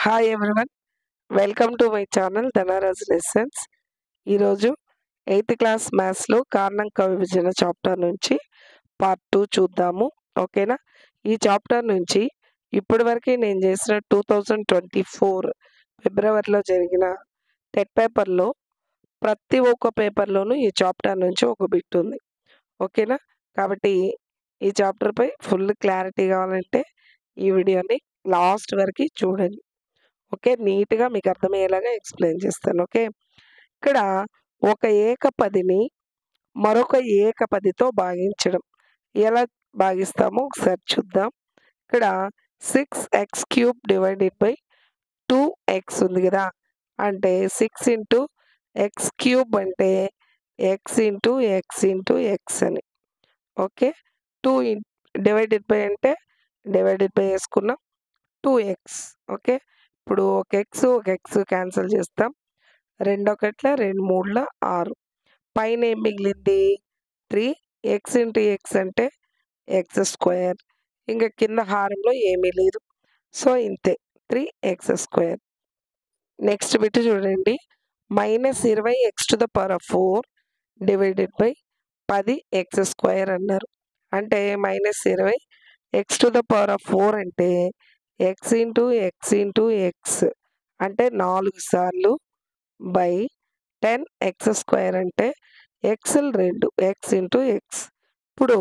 hi everyone welcome to my channel Dhanraj lessons ఈరోజు eighth class మ్యాథ్స్లో కారణంక విభజన చాప్టర్ నుంచి పార్ట్ టూ చూద్దాము ఓకేనా ఈ చాప్టర్ నుంచి ఇప్పటి వరకు నేను చేసిన టూ థౌజండ్ ట్వంటీ ఫోర్ ఫిబ్రవరిలో జరిగిన టెట్ పేపర్లో ప్రతి ఒక్క పేపర్లోనూ ఈ చాప్టర్ నుంచి ఒక బిట్ ఉంది ఓకేనా కాబట్టి ఈ చాప్టర్పై ఫుల్ క్లారిటీ కావాలంటే ఈ వీడియోని లాస్ట్ వరకు చూడండి ఓకే నీట్గా మీకు అర్థమయ్యేలాగా ఎక్స్ప్లెయిన్ చేస్తాను ఓకే ఇక్కడ ఒక ఏకపదిని మరొక ఏకపదితో భాగించడం ఎలా భాగిస్తామో ఒకసారి చూద్దాం ఇక్కడ six x cube divided by two x ఉంది కదా అంటే సిక్స్ ఇంటూ ఎక్స్ క్యూబ్ అంటే x into x into x అని ఓకే టూ డివైడెడ్ బై అంటే డివైడెడ్ బై వేసుకున్నాం టూ ఎక్స్ ఓకే ఇప్పుడు ఒక ఎక్స్ ఒక ఎక్స్ క్యాన్సిల్ చేస్తాం రెండు ఒకట్ల రెండు మూడుల ఆరు పైన ఏం మిగిలింది త్రీ ఎక్స్ ఇంటూ ఎక్స్ అంటే ఎక్స్ స్క్వేర్ ఇంకా కింద హారంలో ఏమీ లేదు సో ఇంతే three x square next bit చూడండి మైనస్ ఇరవై x to the power of four divided by పది ఎక్స్ స్క్వేర్ అన్నారు అంటే మైనస్ ఇరవై x to the power of four అంటే x into x into x అంటే నాలుగు సార్లు బై టెన్ ఎక్స్ స్క్వేర్ అంటే ఎక్స్లు రెండు ఎక్స్ ఇంటూ ఎక్స్ ఇప్పుడు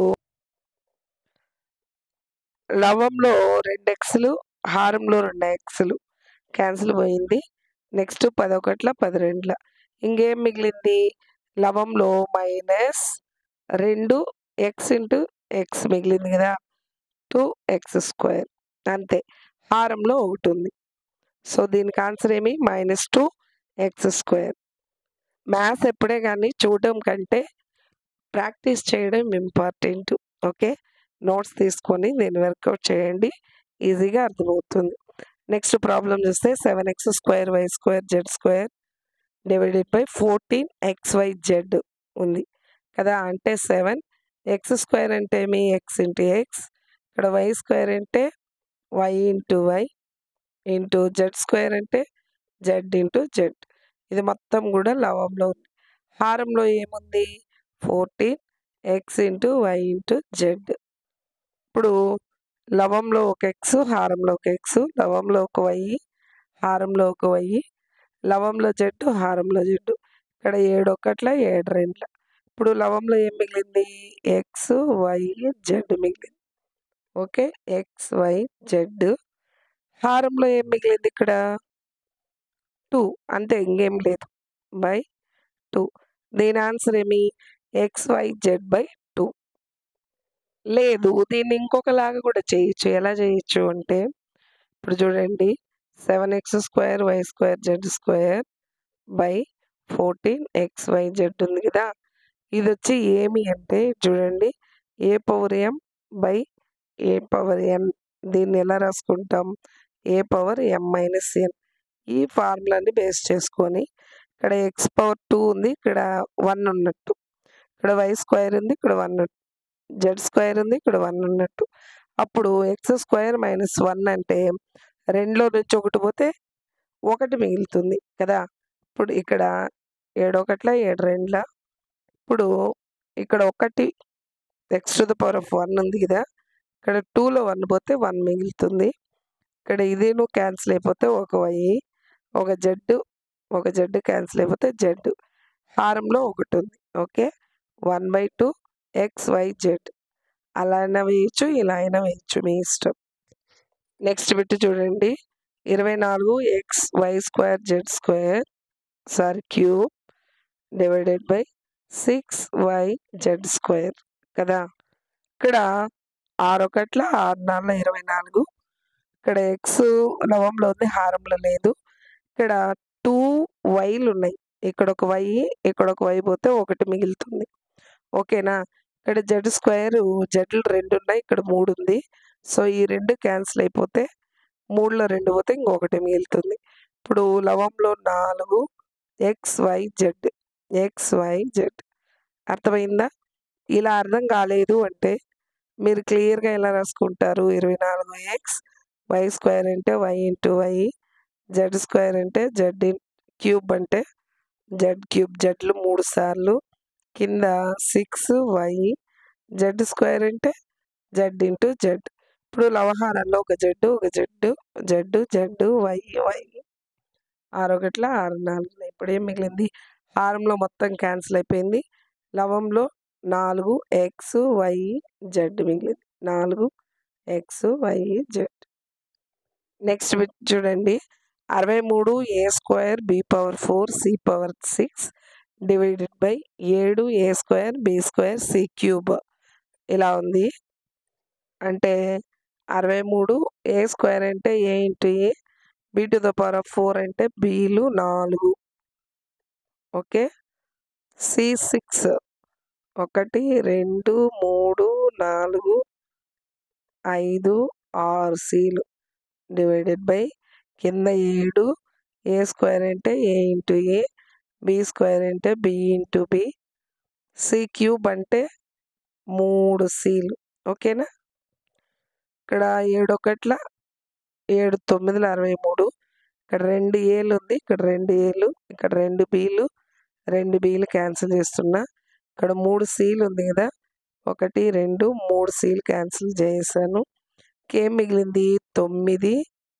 లవంలో రెండు ఎక్స్లు హారంలో రెండు ఎక్స్లు క్యాన్సిల్ పోయింది నెక్స్ట్ పదొకట్ల పది రెండుల ఇంకేం మిగిలింది లవంలో మైనస్ రెండు ఎక్స్ ఇంటూ ఎక్స్ మిగిలింది కదా టూ ఎక్స్ స్క్వేర్ అంతే హారంలో ఒకటి ఉంది సో దీనికి ఆన్సర్ ఏమి minus two x square maths ఎప్పుడే కానీ చూడడం కంటే ప్రాక్టీస్ చేయడం ఇంపార్టెంట్ ఓకే నోట్స్ తీసుకొని దీన్ని వర్కౌట్ చేయండి ఈజీగా అర్థమవుతుంది నెక్స్ట్ ప్రాబ్లం చూస్తే seven x square y square z square divided by fourteen x y z ఉంది కదా అంటే సెవెన్ ఎక్స్ స్క్వేర్ అంటే ఏమి ఎక్స్ ఇంటూ ఎక్స్ ఇక్కడ వై స్క్వేర్ అంటే y into y into z square అంటే జెడ్ ఇంటూ జెడ్ ఇది మొత్తం కూడా లవంలో ఉంది హారంలో ఏముంది fourteen x into y into z ఇప్పుడు లవంలో ఒక ఎక్స్ హారంలో ఒక ఎక్స్ లవంలో ఒక వై హారంలో ఒక వై లవంలో జెడ్ హారంలో జెడ్ ఇక్కడ ఏడు ఒకట్ల ఏడు రెండుల ఇప్పుడు లవంలో ఏం మిగిలింది ఎక్స్ వై జెడ్ మిగిలింది ఓకే ఎక్స్ వై జెడ్ హారంలో ఏం మిగిలింది ఇక్కడ టూ అంతే ఇంకేం లేదు బై టూ దీని ఆన్సర్ ఏమి x y z by two లేదు దీన్ని ఇంకొకలాగా కూడా చేయొచ్చు ఎలా చేయొచ్చు అంటే ఇప్పుడు చూడండి seven x square y square z square by fourteen x y z ఉంది కదా ఇది వచ్చి ఏమి అంటే చూడండి a power m by a power n దీన్ని ఎలా రాసుకుంటాం ఏ పవర్ ఎం మైనస్ ఎన్ ఈ ఫార్ములాని బేస్ చేసుకొని ఇక్కడ ఎక్స్ పవర్ టూ ఉంది ఇక్కడ వన్ ఉన్నట్టు ఇక్కడ వై స్క్వేర్ ఉంది ఇక్కడ వన్ జెడ్ స్క్వేర్ ఉంది ఇక్కడ వన్ ఉన్నట్టు అప్పుడు ఎక్స్ స్క్వేర్ మైనస్ వన్ అంటే రెండులో నుంచి ఒకటి పోతే ఒకటి మిగులుతుంది కదా ఇప్పుడు ఇక్కడ ఏడు ఒకట్ల ఏడు రెండుల ఇప్పుడు ఇక్కడ ఒకటి x to the power of one ఉంది కదా ఇక్కడ టూలో వన్ పోతే వన్ మిగులుతుంది ఇక్కడ ఇది నువ్వు క్యాన్సిల్ అయిపోతే ఒక వై ఒక జెడ్ ఒక జెడ్ క్యాన్సిల్ అయిపోతే జెడ్ హారంలో ఒకటి ఉంది okay one by two x y z అలా అయినా వేయచ్చు ఇలా అయినా వేయచ్చు మీ ఇష్టం నెక్స్ట్ బిట్ చూడండి ఇరవై నాలుగు x y square z square sorry cube divided by six y z square కదా ఇక్కడ ఆరు ఒకట్ల ఆరు నాలుగు ఇరవై నాలుగు ఇక్కడ ఎక్స్ లవంలో ఉంది హారంలో లేదు ఇక్కడ టూ వైలు ఉన్నాయి ఇక్కడ ఒక వై ఇక్కడ ఒక వై పోతే ఒకటి మిగులుతుంది ఓకేనా ఇక్కడ జెడ్ స్క్వేర్ జెడ్లు రెండు ఉన్నాయి ఇక్కడ మూడు ఉంది సో ఈ రెండు క్యాన్సిల్ అయిపోతే మూడులో రెండు పోతే ఇంకొకటి మిగులుతుంది ఇప్పుడు లవంలో నాలుగు x y z x y z అర్థమైందా ఇలా అర్థం కాలేదు అంటే మీరు క్లియర్గా ఎలా రాసుకుంటారు ఇరవై నాలుగు ఎక్స్ వై స్క్వేర్ అంటే y into y z square అంటే జెడ్ క్యూబ్ అంటే జెడ్ క్యూబ్ జెడ్లు మూడు సార్లు కింద సిక్స్ వై జెడ్ స్క్వేర్ అంటే జెడ్ ఇంటూ జెడ్ ఇప్పుడు లవహారంలో ఒక జెడ్ ఒక z z z y y ఆరు ఒకట్ల ఆరు నాలుగు ఇప్పుడు ఏం మిగిలింది హారంలో మొత్తం క్యాన్సిల్ అయిపోయింది లవంలో నాలుగు ఎక్స్ వై జెడ్ మిగిలింది నాలుగు x y z next bit చూడండి అరవై మూడు a square b power four c power six divided by ఏడు a square b square c cube ఇలా ఉంది అంటే అరవై మూడు ఏ స్క్వేర్ అంటే a into a b to the power of four అంటే బీలు నాలుగు ఓకే సి సిక్స్ ఒకటి రెండు మూడు నాలుగు ఐదు ఆరు సీలు డివైడెడ్ బై కింద ఏడు ఏ స్క్వేర్ అంటే a into a b square అంటే b into b c cube అంటే మూడు సీలు ఓకేనా ఇక్కడ ఏడు ఒకట్ల ఏడు తొమ్మిదిల అరవై మూడు ఇక్కడ రెండు ఏలు ఉంది ఇక్కడ రెండు ఏలు ఇక్కడ రెండు బీలు రెండు బీలు క్యాన్సిల్ చేస్తున్నా ఇక్కడ మూడు సీలు ఉంది కదా ఒకటి రెండు మూడు సీలు క్యాన్సిల్ చేశాను కేం మిగిలింది తొమ్మిది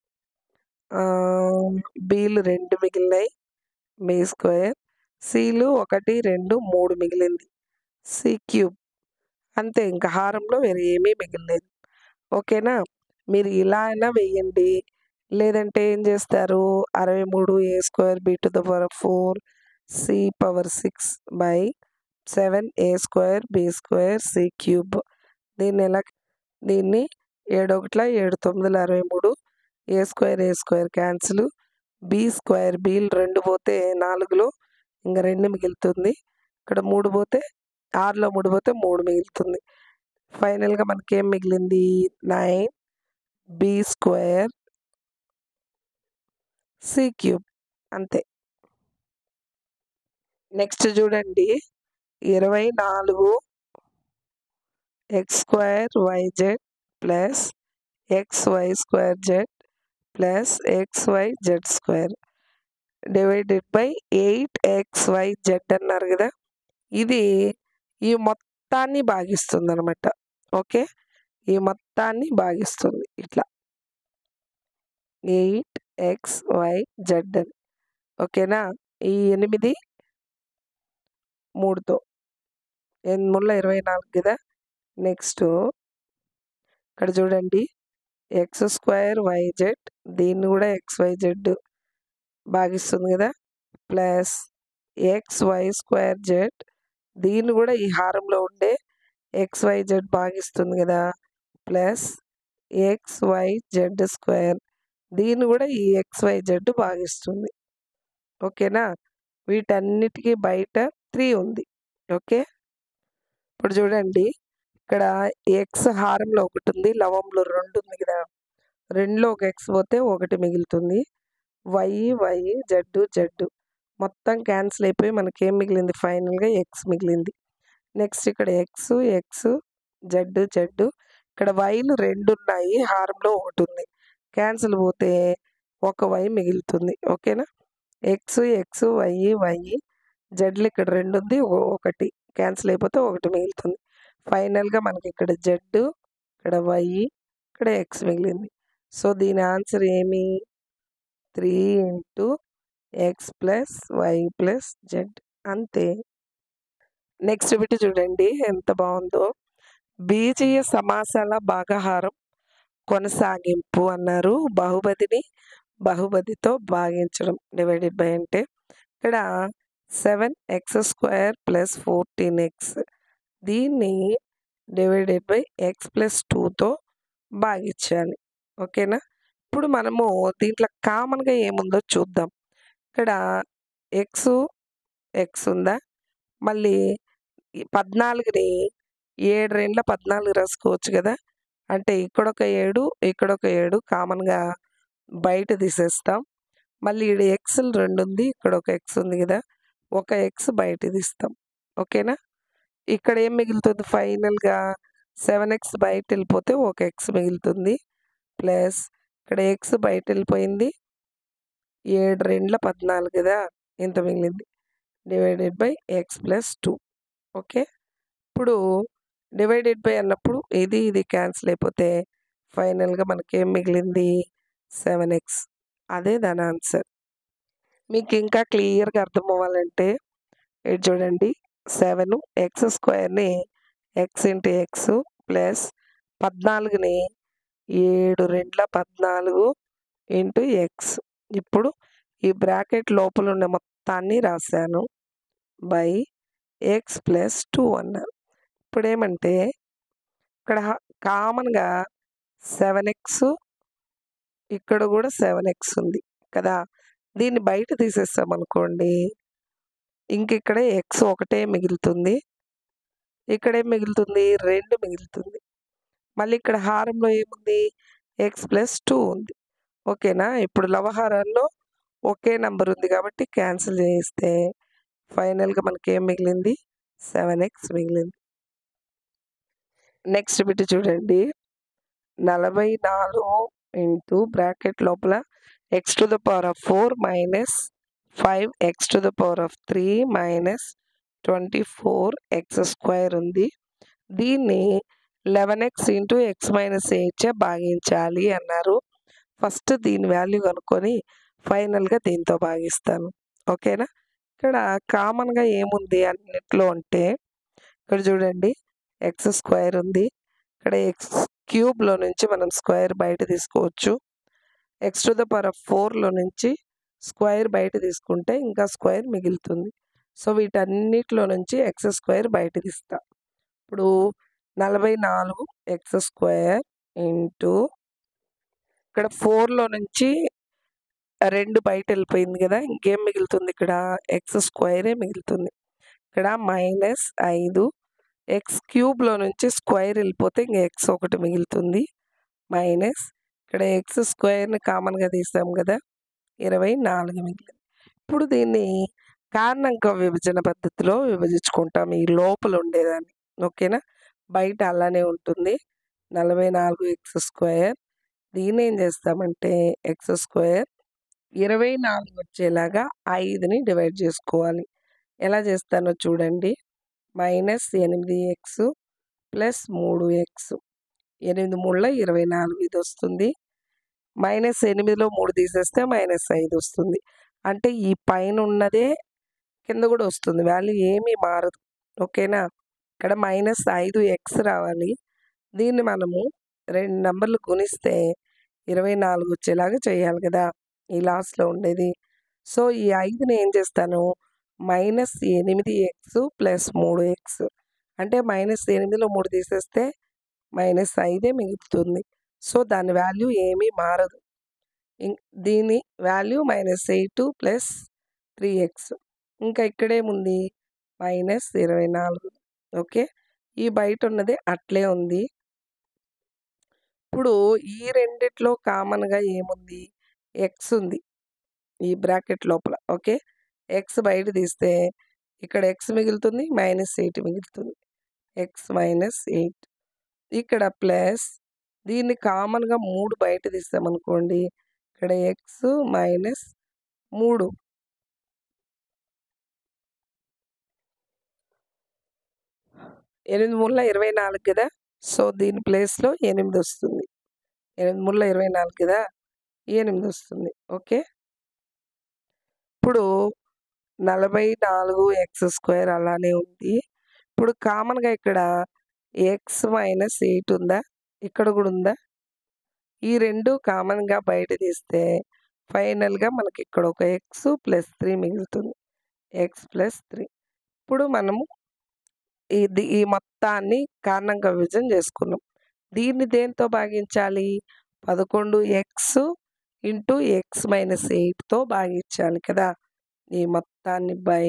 బీలు రెండు మిగిలినాయి బీ స్క్వేర్ సీలు ఒకటి రెండు మూడు మిగిలింది సి క్యూబ్ అంతే ఇంకా హారంలో వేరే ఏమీ మిగిలిలేదు ఓకేనా మీరు ఇలా అయినా వేయండి లేదంటే ఏం చేస్తారు అరవై మూడు a square b to the power four c power six by seven a square b square c cube దీన్ని ఎలా దీన్ని ఏడు ఒకట్ల ఏడు తొమ్మిదిల అరవై మూడు a square a square cancel b square బీలు రెండు పోతే నాలుగులో ఇంకా రెండు మిగులుతుంది ఇక్కడ మూడు పోతే ఆరులో మూడు పోతే మూడు మిగులుతుంది ఫైనల్గా మనకి ఏం మిగిలింది nine b square c cube అంతే నెక్స్ట్ చూడండి ఇరవై నాలుగు x square y z plus x y square z plus x y z square divided by eight x y z అన్నారు కదా ఇది ఈ మొత్తాన్ని భాగిస్తుంది అనమాట ఓకే ఈ మొత్తాన్ని భాగిస్తుంది ఇట్లా ఎయిట్ ఎక్స్ వై జెడ్ అని ఓకేనా ఈ ఎనిమిది మూడుతో ఎనిమిదిలో ఇరవై నాలుగు కదా నెక్స్ట్ ఇక్కడ చూడండి ఎక్స్ స్క్వేర్ వై జెడ్ దీన్ని కూడా ఎక్స్ వై జెడ్ భాగిస్తుంది కదా plus x y square z దీన్ని కూడా ఈ హారంలో ఉండే ఎక్స్ వై జెడ్ భాగిస్తుంది కదా plus x y z square దీన్ని కూడా ఈ ఎక్స్ వై జెడ్ భాగిస్తుంది ఓకేనా వీటన్నిటికీ బయట త్రీ ఉంది ఓకే ఇప్పుడు చూడండి ఇక్కడ ఎక్స్ హారంలో ఒకటి ఉంది లవంలో రెండు ఉంది కదా రెండులో ఒక ఎక్స్ పోతే ఒకటి మిగులుతుంది వై వై జడ్డు జడ్డు మొత్తం క్యాన్సిల్ అయిపోయి మనకి ఏం మిగిలింది ఫైనల్గా ఎక్స్ మిగిలింది నెక్స్ట్ ఇక్కడ ఎక్స్ ఎక్స్ జడ్డు జడ్డు ఇక్కడ వైలు రెండు ఉన్నాయి హారంలో ఒకటి ఉంది క్యాన్సిల్ పోతే ఒక వై మిగులుతుంది ఓకేనా ఎక్స్ ఎక్స్ వై వై జడ్లు ఇక్కడ రెండు ఉంది ఓ- ఒకటి క్యాన్సిల్ అయిపోతే ఒకటి మిగులుతుంది ఫైనల్గా మనకి ఇక్కడ జెడ్ ఇక్కడ వై ఇక్కడ ఎక్స్ మిగిలింది సో దీని ఆన్సర్ ఏమి three into x plus y plus z అంతే నెక్స్ట్ బిట్ చూడండి ఎంత బాగుందో బీజీయ సమాసాల భాగహారం కొనసాగింపు అన్నారు బహుపదిని బహుపదితో భాగించడం డివైడెడ్ బై అంటే ఇక్కడ seven x square plus fourteen x దీన్ని డివైడెడ్ బై ఎక్స్ ప్లస్ టూతో భాగించాలి ఓకేనా ఇప్పుడు మనము దీంట్లో కామన్గా ఏముందో చూద్దాం ఇక్కడ ఎక్స్ ఎక్స్ ఉందా మళ్ళీ ఈ పద్నాలుగుని ఏడు రెండ్ల పద్నాలుగు రాసుకోవచ్చు కదా అంటే ఇక్కడొక ఏడు ఇక్కడొక ఏడు కామన్గా బయట తీసేస్తాం మళ్ళీ ఇక్కడ ఎక్స్లు రెండు ఉంది ఇక్కడ ఒక ఎక్స్ ఉంది కదా ఒక ఎక్స్ బయట తీస్తాం ఓకేనా ఇక్కడ ఏం మిగులుతుంది ఫైనల్గా సెవెన్ ఎక్స్ బయట వెళ్ళిపోతే ఒక ఎక్స్ మిగులుతుంది ప్లస్ ఇక్కడ ఎక్స్ బయట వెళ్ళిపోయింది ఏడు రెండ్ల పద్నాలుగు కదా ఇంత మిగిలింది divided by x plus two okay ఇప్పుడు డివైడెడ్ బై అన్నప్పుడు ఇది ఇది క్యాన్సిల్ అయిపోతే ఫైనల్గా మనకి ఏం మిగిలింది సెవెన్ ఎక్స్ అదే దాని ఆన్సర్ మీకు ఇంకా క్లియర్గా అర్థం అవ్వాలంటే ఇది చూడండి సెవెన్ ఎక్స్ స్క్వేర్ని ఎక్స్ ఇంటూ ఎక్స్ ప్లస్ పద్నాలుగుని ఏడు రెండ్ల పద్నాలుగు ఇంటూ ఎక్స్ ఇప్పుడు ఈ బ్రాకెట్ లోపల ఉన్న మొత్తాన్ని రాశాను బై ఎక్స్ ప్లస్ టూ అన్నాను ఇప్పుడు ఏమంటే ఇక్కడ కామన్గా సెవెన్ ఎక్స్ ఇక్కడ కూడా సెవెన్ ఎక్స్ ఉంది కదా దీన్ని బయట తీసేస్తాం అనుకోండి ఇంక ఇక్కడ ఎక్స్ ఒకటే మిగులుతుంది ఇక్కడ ఏం మిగులుతుంది రెండు మిగులుతుంది మళ్ళీ ఇక్కడ హారంలో ఏముంది ఎక్స్ ప్లస్ టూ ఉంది ఓకేనా ఇప్పుడు లవహారాల్లో ఒకే నంబర్ ఉంది కాబట్టి క్యాన్సిల్ చేస్తే ఫైనల్గా మనకి ఏం మిగిలింది సెవెన్ ఎక్స్ మిగిలింది నెక్స్ట్ బిట్ చూడండి నలభై నాలుగు ఇంటూ బ్రాకెట్ లోపల x to the power of four minus five x to the power of three minus twenty four x square ఉంది దీన్ని eleven x into x minus eight భాగించాలి అన్నారు first దీని వాల్యూ కనుక్కొని ఫైనల్గా దీంతో భాగిస్తాను ఓకేనా ఇక్కడ కామన్గా ఏముంది అన్నిట్లో అంటే ఇక్కడ చూడండి ఎక్స్ స్క్వేర్ ఉంది ఇక్కడ ఎక్స్ క్యూబ్లో నుంచి మనం స్క్వేర్ బయట తీసుకోవచ్చు x to the power of ఫోర్లో నుంచి స్క్వేర్ బయట తీసుకుంటే ఇంకా స్క్వేర్ మిగులుతుంది సో వీటన్నిటిలో నుంచి ఎక్స్ స్క్వేర్ బయట తీస్తా ఇప్పుడు నలభై నాలుగు ఎక్స్ స్క్వేర్ ఇంటూ ఇక్కడ ఫోర్లో నుంచి రెండు బయట వెళ్ళిపోయింది కదా ఇంకేం మిగులుతుంది ఇక్కడ ఎక్స్ స్క్వేరే మిగులుతుంది ఇక్కడ మైనస్ ఐదు ఎక్స్ క్యూబ్లో నుంచి స్క్వేర్ వెళ్ళిపోతే ఇంక ఎక్స్ ఒకటి మిగులుతుంది మైనస్ ఇక్కడ ఎక్స్ స్క్వేర్ని కామన్గా తీసాం కదా ఇరవై నాలుగు మిగిలింది ఇప్పుడు దీన్ని కారణాంక విభజన పద్ధతిలో విభజించుకుంటాం ఈ లోపల ఉండేదాన్ని ఓకేనా బయట అలానే ఉంటుంది నలభై నాలుగు ఎక్స్ స్క్వేర్ దీన్ని ఏం చేస్తామంటే ఎక్స్ స్క్వేర్ ఇరవై నాలుగు వచ్చేలాగా ఐదుని డివైడ్ చేసుకోవాలి ఎలా చేస్తానో చూడండి మైనస్ ఎనిమిది ఎక్స్ ప్లస్ మూడు ఎక్స్ ఎనిమిది మూడులో ఇరవై నాలుగు ఇది వస్తుంది మైనస్ ఎనిమిదిలో మూడు తీసేస్తే మైనస్ ఐదు వస్తుంది అంటే ఈ పైన ఉన్నదే కింద కూడా వస్తుంది వాల్యూ ఏమీ మారదు ఓకేనా ఇక్కడ మైనస్ ఐదు ఎక్స్ రావాలి దీన్ని మనము రెండు నెంబర్లు గుణిస్తే ఇరవై నాలుగు వచ్చేలాగా చేయాలి కదా ఈ లాస్ట్లో ఉండేది సో ఈ ఐదుని ఏం చేస్తాను మైనస్ ఎనిమిది ఎక్స్ ప్లస్ మూడు ఎక్స్ అంటే మైనస్ ఎనిమిదిలో మూడు తీసేస్తే మైనస్ ఐదే మిగులుతుంది సో దాని వాల్యూ ఏమీ మారదు దీని value minus eight plus three x ఇంకా ఇక్కడేముంది మైనస్ ఇరవై నాలుగు ఓకే ఈ బయట ఉన్నది అట్లే ఉంది ఇప్పుడు ఈ రెండిట్లో కామన్గా ఏముంది ఎక్స్ ఉంది ఈ బ్రాకెట్ లోపల ఓకే ఎక్స్ బయట తీస్తే ఇక్కడ ఎక్స్ మిగులుతుంది మైనస్ ఎయిట్ మిగులుతుంది ఎక్స్ మైనస్ ఎయిట్ ఇక్కడ ప్లస్ దీన్ని కామన్గా మూడు బయట తీస్తామనుకోండి ఇక్కడ ఎక్స్ మైనస్ మూడు ఎనిమిది మూడుల ఇరవై నాలుగు కదా సో దీని ప్లేస్లో ఎనిమిది వస్తుంది ఎనిమిది మూడుల ఇరవై నాలుగు కదా ఎనిమిది వస్తుంది ఓకే ఇప్పుడు నలభై నాలుగు ఎక్స్ స్క్వేర్ అలానే ఉంది ఇప్పుడు కామన్గా ఇక్కడ ఎక్స్ మైనస్ ఎయిట్ ఉందా ఇక్కడ కూడా ఉందా ఈ రెండు కామన్గా బయట తీస్తే ఫైనల్గా మనకి ఇక్కడ ఒక ఎక్స్ ప్లస్ త్రీ మిగులుతుంది ఎక్స్ ప్లస్ త్రీ ఇప్పుడు మనము ఇది ఈ మొత్తాన్ని కారణంగా విభజన చేసుకున్నాం దీన్ని దేంతో భాగించాలి పదకొండు ఎక్స్ ఇంటూ ఎక్స్ మైనస్ ఎయిట్తో భాగించాలి కదా ఈ మొత్తాన్ని బై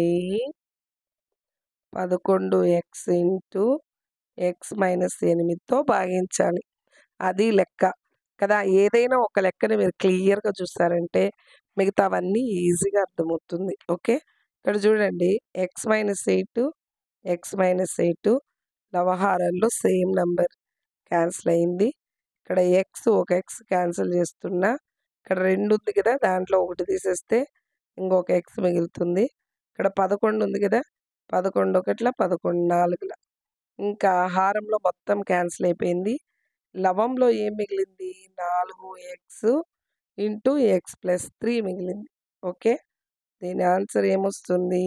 పదకొండు ఎక్స్ ఇంటూ ఎక్స్ మైనస్ ఎనిమిదితో భాగించాలి అది లెక్క కదా ఏదైనా ఒక లెక్కని మీరు క్లియర్గా చూస్తారంటే మిగతావన్నీ ఈజీగా అర్థమవుతుంది ఓకే ఇక్కడ చూడండి x minus eight x minus eight లవహారాల్లో సేమ్ నెంబర్ క్యాన్సిల్ అయింది ఇక్కడ ఎక్స్ ఒక ఎక్స్ క్యాన్సిల్ చేస్తున్నా ఇక్కడ రెండు ఉంది కదా దాంట్లో ఒకటి తీసేస్తే ఇంకొక ఎక్స్ మిగులుతుంది ఇక్కడ పదకొండు ఉంది కదా పదకొండు ఒకట్ల పదకొండు నాలుగుల ఇంకా హారంలో మొత్తం క్యాన్సిల్ అయిపోయింది లవంలో ఏం మిగిలింది నాలుగు x into x plus three మిగిలింది ఓకే దీని ఆన్సర్ ఏమొస్తుంది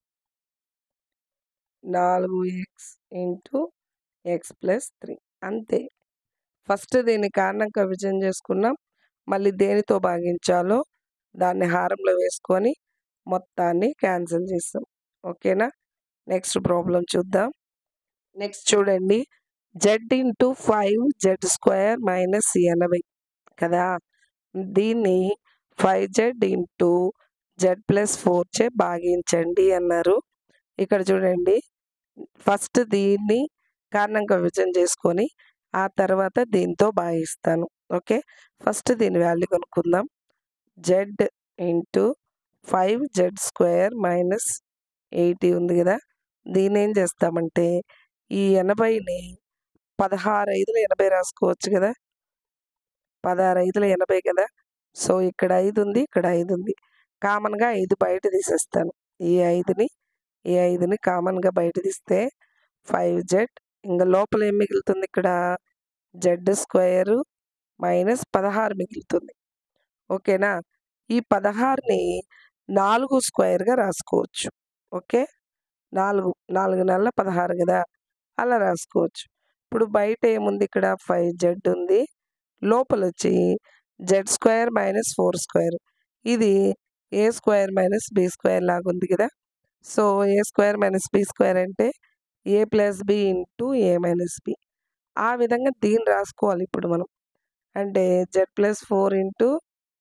నాలుగు x into x plus three అంతే ఫస్ట్ దీన్ని కారణంగా విభజన చేసుకున్నాం మళ్ళీ దేనితో భాగించాలో దాన్ని హారంలో వేసుకొని మొత్తాన్ని క్యాన్సిల్ చేస్తాం ఓకేనా నెక్స్ట్ ప్రాబ్లం చూద్దాం నెక్స్ట్ చూడండి z into five z square minus ఎనభై కదా దీన్ని five z into Z plus four చే భాగించండి అన్నారు ఇక్కడ చూడండి ఫస్ట్ దీన్ని కారణంగా విభజన చేసుకొని ఆ తర్వాత దీంతో భాగిస్తాను ఓకే ఫస్ట్ దీని వాల్యూ కనుక్కుందాం z into five z square minus eighty ఉంది కదా దీన్ని ఏం చేస్తామంటే ఈ ఎనభైని పదహారు ఐదులు ఎనభై రాసుకోవచ్చు కదా పదహారు ఐదులు ఎనభై కదా సో ఇక్కడ ఐదు ఉంది ఇక్కడ ఐదు ఉంది కామన్గా ఐదు బయట తీసేస్తాను ఈ ఐదుని ఈ ఐదుని కామన్గా బయట తీస్తే ఫైవ్ జెడ్ ఇంకా లోపల ఏం మిగులుతుంది ఇక్కడ జెడ్ స్క్వేర్ మైనస్ పదహారు మిగులుతుంది ఓకేనా ఈ పదహారుని నాలుగు స్క్వేర్గా రాసుకోవచ్చు ఓకే నాలుగు నాలుగు నెలల పదహారు కదా అలా రాసుకోవచ్చు ఇప్పుడు బయట ఏముంది ఇక్కడ ఫైవ్ జెడ్ ఉంది లోపల వచ్చి z square minus four square ఇది a square minus B square లాగా ఉంది కదా so a square minus B square అంటే a plus B into A minus b ఆ విధంగా దీన్ని రాసుకోవాలి ఇప్పుడు మనం అంటే z plus four into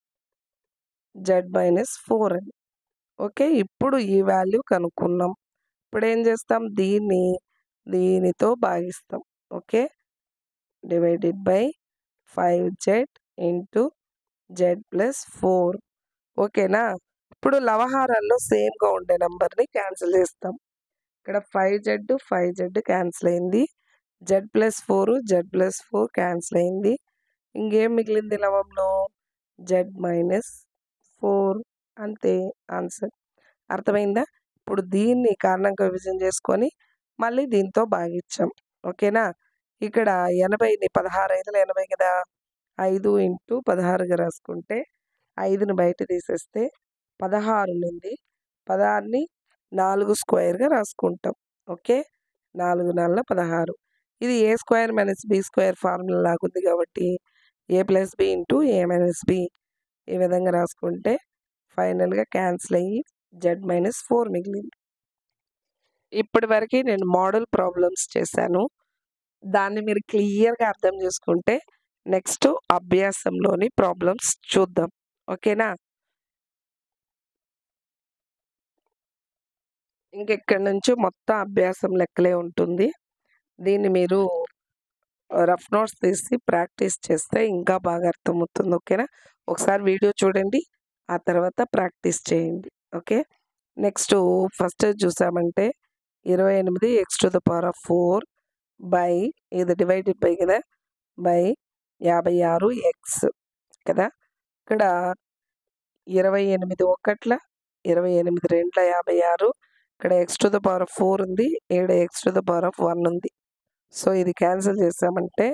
z minus four అని ఓకే ఇప్పుడు ఈ వాల్యూ కనుక్కున్నాం ఇప్పుడు ఏం చేస్తాం దీన్ని దీనితో భాగిస్తాం okay divided by five z into Z plus four ఓకేనా ఇప్పుడు లవహారాల్లో సేమ్గా ఉండే నెంబర్ని క్యాన్సిల్ చేస్తాం ఇక్కడ five z five z cancel అయింది z plus four z plus four cancel అయింది ఇంకేం మిగిలింది లవంలో జెడ్ మైనస్ ఫోర్ అంతే ఆన్సర్ అర్థమైందా ఇప్పుడు దీన్ని కారణంగా విభజన చేసుకొని మళ్ళీ దీంతో భాగించాం ఓకేనా ఇక్కడ ఎనభైని పదహారు ఐదులు ఎనభై కదా ఐదు ఇంటూ పదహారుగా రాసుకుంటే ఐదుని బయట తీసేస్తే పదహారు ఉంది పదహారుని నాలుగు స్క్వేర్గా రాసుకుంటాం ఓకే నాలుగు నాలుగు పదహారు ఇది a square minus B square formula లాగుంది కాబట్టి a plus B into A minus b ఈ విధంగా రాసుకుంటే ఫైనల్గా క్యాన్సిల్ అయ్యి జెడ్ మైనస్ ఫోర్ మిగిలింది ఇప్పటి వరకు నేను మోడల్ ప్రాబ్లమ్స్ చేశాను దాన్ని మీరు క్లియర్గా అర్థం చేసుకుంటే నెక్స్ట్ అభ్యాసంలోని ప్రాబ్లమ్స్ చూద్దాం ఓకేనా ఇంకెక్కడి నుంచి మొత్తం అభ్యాసం లెక్కలే ఉంటుంది దీన్ని మీరు రఫ్ నోట్స్ తీసి ప్రాక్టీస్ చేస్తే ఇంకా బాగా అర్థమవుతుంది ఓకేనా ఒకసారి వీడియో చూడండి ఆ తర్వాత ప్రాక్టీస్ చేయండి ఓకే నెక్స్ట్ ఫస్ట్ చూసామంటే ఇరవై ఎనిమిది x to the power of four by ఇది డివైడెడ్ బై కదా బై యాభై ఆరు ఎక్స్ కదా ఇక్కడ ఇరవై ఎనిమిది ఒకట్ల ఇరవై ఎనిమిది రెండుల యాభై ఆరు ఇక్కడ x to the power of four ఉంది ఏడు x to the power of one ఉంది సో ఇది క్యాన్సిల్ చేసామంటే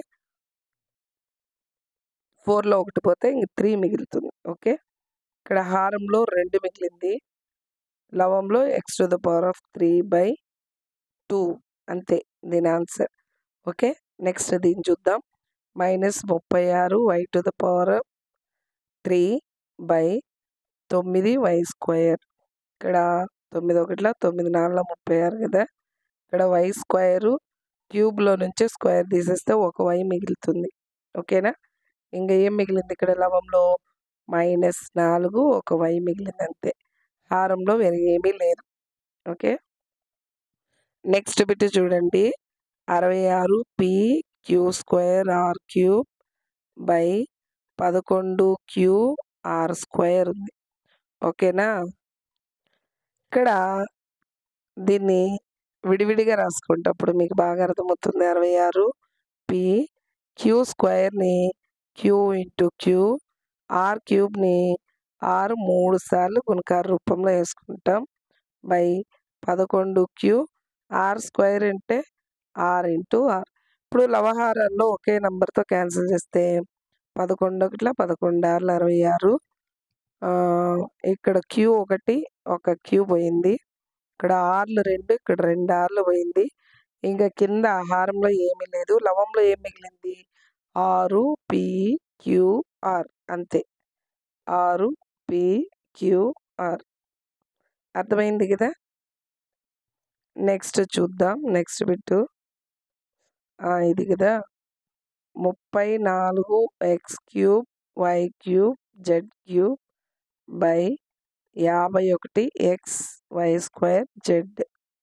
ఫోర్లో ఒకటి పోతే ఇంక త్రీ మిగులుతుంది ఓకే ఇక్కడ హారంలో రెండు మిగిలింది లవంలో x to the power of three by two అంతే దీని ఆన్సర్ ఓకే నెక్స్ట్ దీన్ని చూద్దాం మైనస్ ముప్పై ఆరు y to the power three by తొమ్మిది వై స్క్వేర్ ఇక్కడ తొమ్మిది ఒకటిలో తొమ్మిది నాలుగులో ముప్పై ఆరు కదా ఇక్కడ వై స్క్వేరు క్యూబ్లో నుంచి స్క్వేర్ తీసేస్తే ఒక వై మిగులుతుంది ఓకేనా ఇంకా ఏం మిగిలింది ఇక్కడ లవంలో మైనస్ నాలుగు ఒక వై మిగిలింది అంతే హారంలో వేరే ఏమీ లేదు ఓకే నెక్స్ట్ బిట్ చూడండి అరవై ఆరు p q square r cube by పదకొండు క్యూ ఆర్ స్క్వేర్ ఉంది ఓకేనా ఇక్కడ దీన్ని విడివిడిగా రాసుకుంటే అప్పుడు మీకు బాగా అర్థమవుతుంది అరవై ఆరు పి క్యూ స్క్వేర్ని క్యూ ఇంటూ క్యూ ఆర్ క్యూబ్ని ఆరు మూడు సార్లు గుణకార రూపంలో వేసుకుంటాం బై పదకొండు క్యూ ఆర్ స్క్వేర్ అంటే ఆర్ ఇంటూ ఆర్ ఇప్పుడు లవహారాల్లో ఒకే నెంబర్తో క్యాన్సిల్ చేస్తే పదకొండు ఒకట్ల పదకొండు ఆరుల అరవై ఆరు ఆ, ఇక్కడ క్యూ ఒకటి ఒక క్యూ పోయింది ఇక్కడ ఆర్లు రెండు ఇక్కడ రెండు ఆర్లు పోయింది ఇంకా కింద హారంలో ఏమీ లేదు లవంలో ఏం మిగిలింది ఆరు పి క్యూ ఆర్ అంతే ఆరు పి క్యూ ఆర్ అర్థమైంది కదా నెక్స్ట్ చూద్దాం నెక్స్ట్ బిట్టు ఇది కదా ముప్పై నాలుగు x cube y cube z cube by యాభై ఒకటి ఎక్స్ వై స్క్వేర్ జెడ్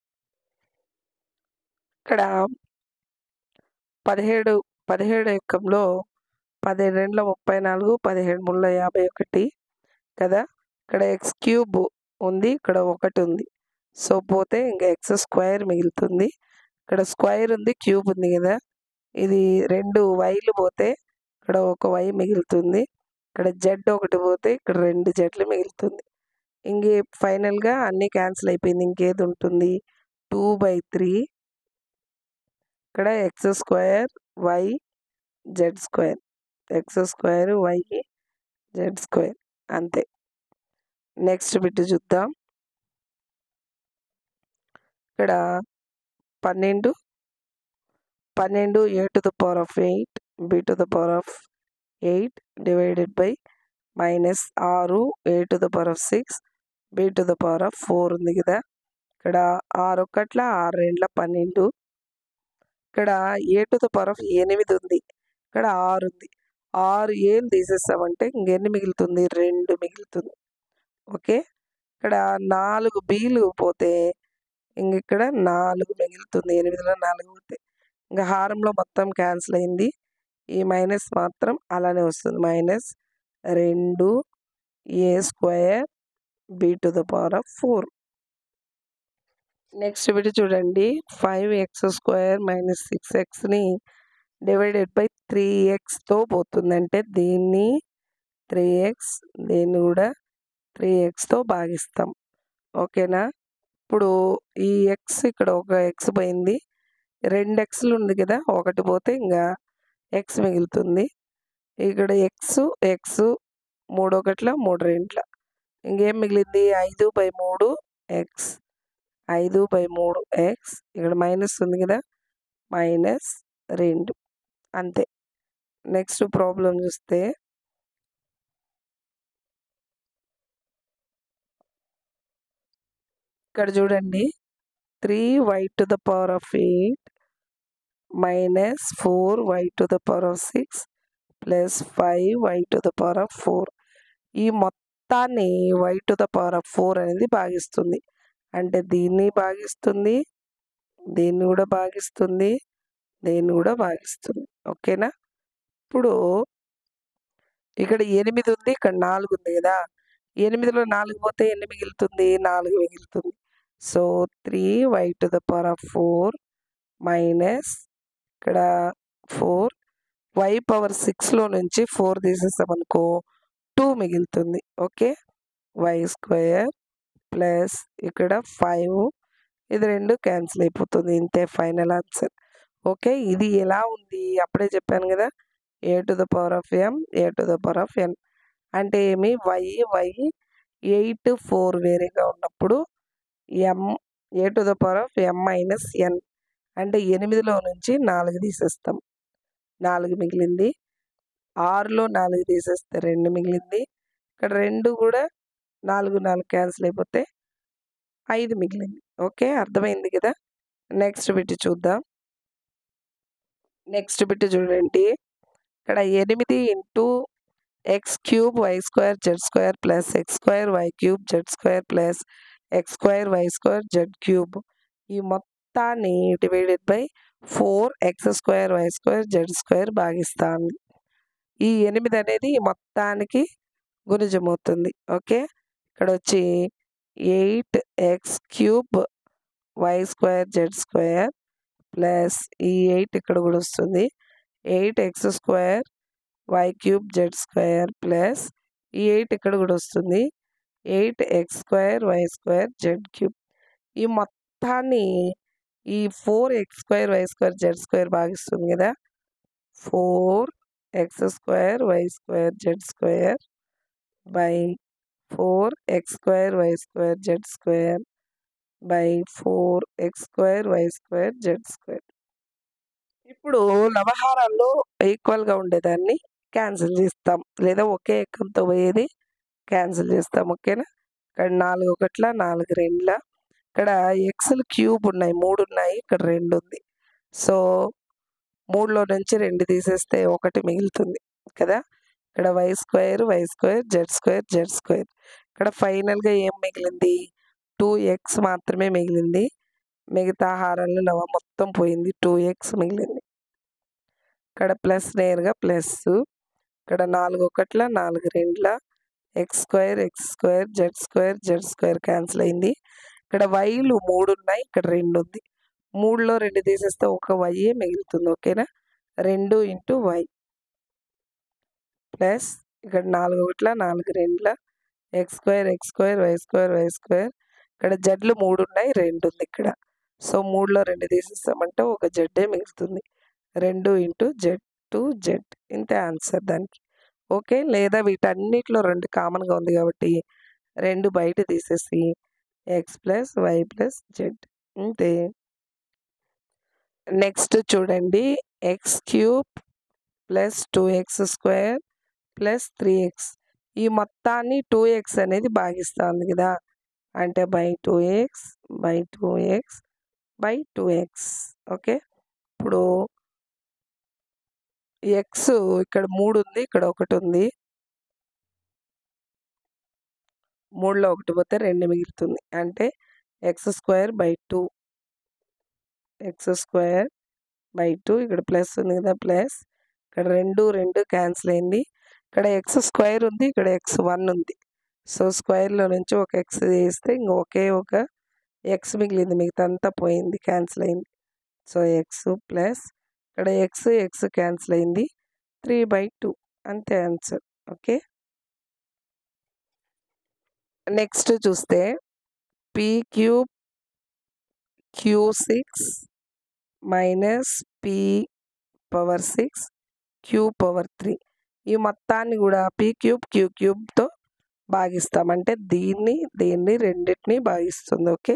ఇక్కడ పదిహేడు పదిహేడు ఎక్కంలో పదిహేడు రెండుల ముప్పై నాలుగు పదిహేడు మూడుల యాభై ఒకటి కదా ఇక్కడ ఎక్స్ క్యూబ్ ఉంది ఇక్కడ ఒకటి ఉంది సో పోతే ఇంకా ఎక్స్ స్క్వేర్ మిగులుతుంది ఇక్కడ స్క్వేర్ ఉంది క్యూబ్ ఉంది కదా ఇది రెండు వైలు పోతే ఇక్కడ ఒక వై మిగులుతుంది ఇక్కడ జెడ్ ఒకటి పోతే ఇక్కడ రెండు జెడ్లు మిగులుతుంది ఇంకే ఫైనల్గా అన్నీ క్యాన్సిల్ అయిపోయింది ఇంకేది ఉంటుంది టూ బై త్రీ ఇక్కడ x square y z square X square y z square అంతే నెక్స్ట్ బిట్ చూద్దాం ఇక్కడ పన్నెండు పన్నెండు a to the power of eight b to the power of eight divided by minus ఆరు a to the power of six b to the power of four ఉంది కదా ఇక్కడ ఆరు ఒకట్ల ఆరు రెండ్ల పన్నెండు ఇక్కడ a to the power of ఎనిమిది ఉంది ఇక్కడ ఆరు ఉంది ఆరు ఏం తీసేస్తామంటే ఇంకెన్ని మిగులుతుంది రెండు మిగులుతుంది ఓకే ఇక్కడ నాలుగు బీలు పోతే ఇంక ఇక్కడ నాలుగు మిగులుతుంది ఎనిమిదిలో నాలుగు పోతే ఇంకా హారంలో మొత్తం క్యాన్సిల్ అయింది ఈ మైనస్ మాత్రం అలానే వస్తుంది మైనస్ రెండు a square b to the power of four next వీటి చూడండి five x square minus six ఎక్స్ని డివైడెడ్ బై త్రీ ఎక్స్తో పోతుందంటే దీన్ని త్రీ ఎక్స్ దీన్ని కూడా త్రీ ఎక్స్తో భాగిస్తాం ఓకేనా ఇప్పుడు ఈ ఎక్స్ ఇక్కడ ఒక ఎక్స్ పోయింది రెండు ఎక్స్లు ఉంది కదా ఒకటి పోతే ఇంకా ఎక్స్ మిగులుతుంది ఇక్కడ ఎక్స్ ఎక్స్ మూడు ఒకట్ల మూడు రెంట్ల ఇంకేం మిగిలింది ఐదు బై మూడు ఎక్స్ ఐదు బై మూడు ఎక్స్ ఇక్కడ మైనస్ ఉంది కదా మైనస్ రెండు అంతే నెక్స్ట్ ప్రాబ్లం చూస్తే ఇక్కడ చూడండి three y to the power of eight minus four y to the power of six plus five y to the power of four ఈ మొత్తాన్ని y to the power of four అనేది భాగిస్తుంది అంటే దీన్ని భాగిస్తుంది దీన్ని కూడా భాగిస్తుంది దీన్ని కూడా భాగిస్తుంది ఓకేనా ఇప్పుడు ఇక్కడ ఎనిమిది ఉంది ఇక్కడ నాలుగు ఉంది కదా ఎనిమిదిలో నాలుగు పోతే ఎన్ని మిగులుతుంది నాలుగు మిగులుతుంది so three y to the power of four minus ఇక్కడ ఫోర్ వై పవర్ సిక్స్లో నుంచి ఫోర్ తీసేసామనుకో టూ మిగులుతుంది ఓకే వై స్క్వేర్ ప్లస్ ఇక్కడ ఫైవ్ ఇది రెండు క్యాన్సిల్ అయిపోతుంది ఇంతే ఫైనల్ ఆన్సర్ ఓకే ఇది ఎలా ఉంది అప్పుడే చెప్పాను కదా a to the power of m a to the power of n అంటే ఏమి వై వై ఎయిట్ ఫోర్ వేరేగా ఉన్నప్పుడు m a to the power of m minus n అంటే ఎనిమిదిలో నుంచి నాలుగు తీసేస్తాం నాలుగు మిగిలింది ఆరులో నాలుగు తీసేస్తే రెండు మిగిలింది ఇక్కడ రెండు కూడా నాలుగు నాలుగు క్యాన్సిల్ అయిపోతే ఐదు మిగిలింది ఓకే అర్థమైంది కదా నెక్స్ట్ బిట్ చూద్దాం నెక్స్ట్ బిట్ చూడండి ఇక్కడ ఎనిమిది into x cube y square z square plus x square y cube z square plus x square y square z cube ఈ మొత్తాన్ని divided by four x square y square z square భాగిస్తాను ఈ ఎనిమిది అనేది ఈ మొత్తానికి గుణిజమవుతుంది ఓకే ఇక్కడ వచ్చి eight x cube y square z square plus ఈ ఎయిట్ ఇక్కడ కూడా వస్తుంది eight x square y cube z square plus ఈ ఎయిట్ ఇక్కడ కూడా వస్తుంది eight x square y square z cube ఈ మొత్తాన్ని ఈ four x square y square z square భాగిస్తుంది కదా four x square y square z square by four x square y square z square by four x square y square z square ఇప్పుడు లవహారాల్లో ఈక్వల్గా ఉండేదాన్ని cancel చేస్తాం లేదా ఒకే ఎక్కంతో పోయేది cancel చేస్తాం ఓకేనా ఇక్కడ నాలుగు ఒకట్ల నాలుగు రెండ్ల ఇక్కడ ఎక్స్లు క్యూబ్ ఉన్నాయి మూడు ఉన్నాయి ఇక్కడ రెండు ఉంది సో మూడులో నుంచి రెండు తీసేస్తే ఒకటి మిగులుతుంది కదా ఇక్కడ y square y square z square z square ఇక్కడ ఫైనల్గా ఏం మిగిలింది టూ ఎక్స్ మాత్రమే మిగిలింది మిగతా హారాలు లవ మొత్తం పోయింది టూ ఎక్స్ మిగిలింది ఇక్కడ ప్లస్ నేరుగా ప్లస్ ఇక్కడ నాలుగు ఒకట్ల నాలుగు రెండ్ల x square X square z square z square cancel అయింది ఇక్కడ వైలు మూడు ఉన్నాయి ఇక్కడ రెండు ఉంది మూడులో రెండు తీసేస్తే ఒక వైయే మిగులుతుంది ఓకేనా రెండు ఇంటూ వై ప్లస్ ఇక్కడ నాలుగు ఒకట్ల నాలుగు రెండ్ల x square X square y square y square ఇక్కడ జడ్లు మూడు ఉన్నాయి రెండు ఉంది ఇక్కడ సో మూడులో రెండు తీసేస్తామంటే ఒక జడ్డే మిగులుతుంది రెండు ఇంటూ జెడ్ టు జెడ్ ఇంతే ఆన్సర్ దానికి ఓకే లేదా వీటన్నిటిలో రెండు కామన్గా ఉంది కాబట్టి రెండు బయట తీసేసి x plus y plus z అంతే నెక్స్ట్ చూడండి x cube plus two x square plus three x ఈ మొత్తాన్ని టూ ఎక్స్ అనేది భాగిస్తుంది కదా అంటే by two x by two x by two x okay ఇప్పుడు ఎక్స్ ఇక్కడ మూడు ఉంది ఇక్కడ ఒకటి ఉంది మూడులో ఒకటి పోతే రెండు మిగులుతుంది అంటే x square by two x square by two ఇక్కడ ప్లస్ ఉంది కదా ప్లస్ ఇక్కడ రెండు రెండు క్యాన్సిల్ అయింది ఇక్కడ ఎక్స్ స్క్వేర్ ఉంది ఇక్కడ ఎక్స్ వన్ ఉంది సో స్క్వేర్లో నుంచి ఒక ఎక్స్ తీస్తే ఇంక ఒకే ఒక ఎక్స్ మిగిలింది మిగతా అంతా పోయింది క్యాన్సిల్ అయింది సో ఎక్స్ ప్లస్ ఇక్కడ ఎక్స్ ఎక్స్ క్యాన్సిల్ అయింది త్రీ బై టూ అంతే ఆన్సర్ ఓకే నెక్స్ట్ చూస్తే p cube q six minus p power six q power three ఈ మొత్తాన్ని కూడా పీ క్యూబ్ క్యూ క్యూబ్తో భాగిస్తాం అంటే దీన్ని దీన్ని రెండింటిని భాగిస్తుంది okay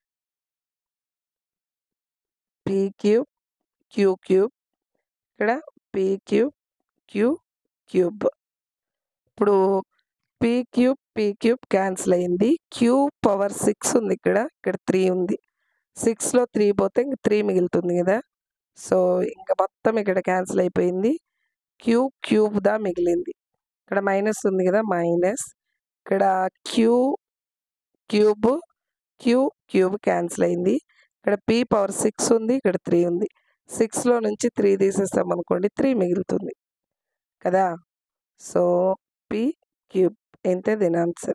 p cube q cube ఇక్కడ పీ క్యూబ్ క్యూ క్యూబ్ ఇప్పుడు p cube p cube cancel అయింది క్యూ పవర్ సిక్స్ ఉంది ఇక్కడ ఇక్కడ త్రీ ఉంది సిక్స్లో త్రీ పోతే ఇంక త్రీ మిగులుతుంది కదా సో ఇంకా మొత్తం ఇక్కడ క్యాన్సిల్ అయిపోయింది క్యూ క్యూబ్ దా మిగిలింది ఇక్కడ మైనస్ ఉంది కదా మైనస్ ఇక్కడ q cube q cube cancel అయింది ఇక్కడ పీ పవర్ సిక్స్ ఉంది ఇక్కడ త్రీ ఉంది సిక్స్లో నుంచి త్రీ తీసేస్తాం అనుకోండి త్రీ మిగులుతుంది కదా సో పీ క్యూబ్ ఎంతే దీని ఆన్సర్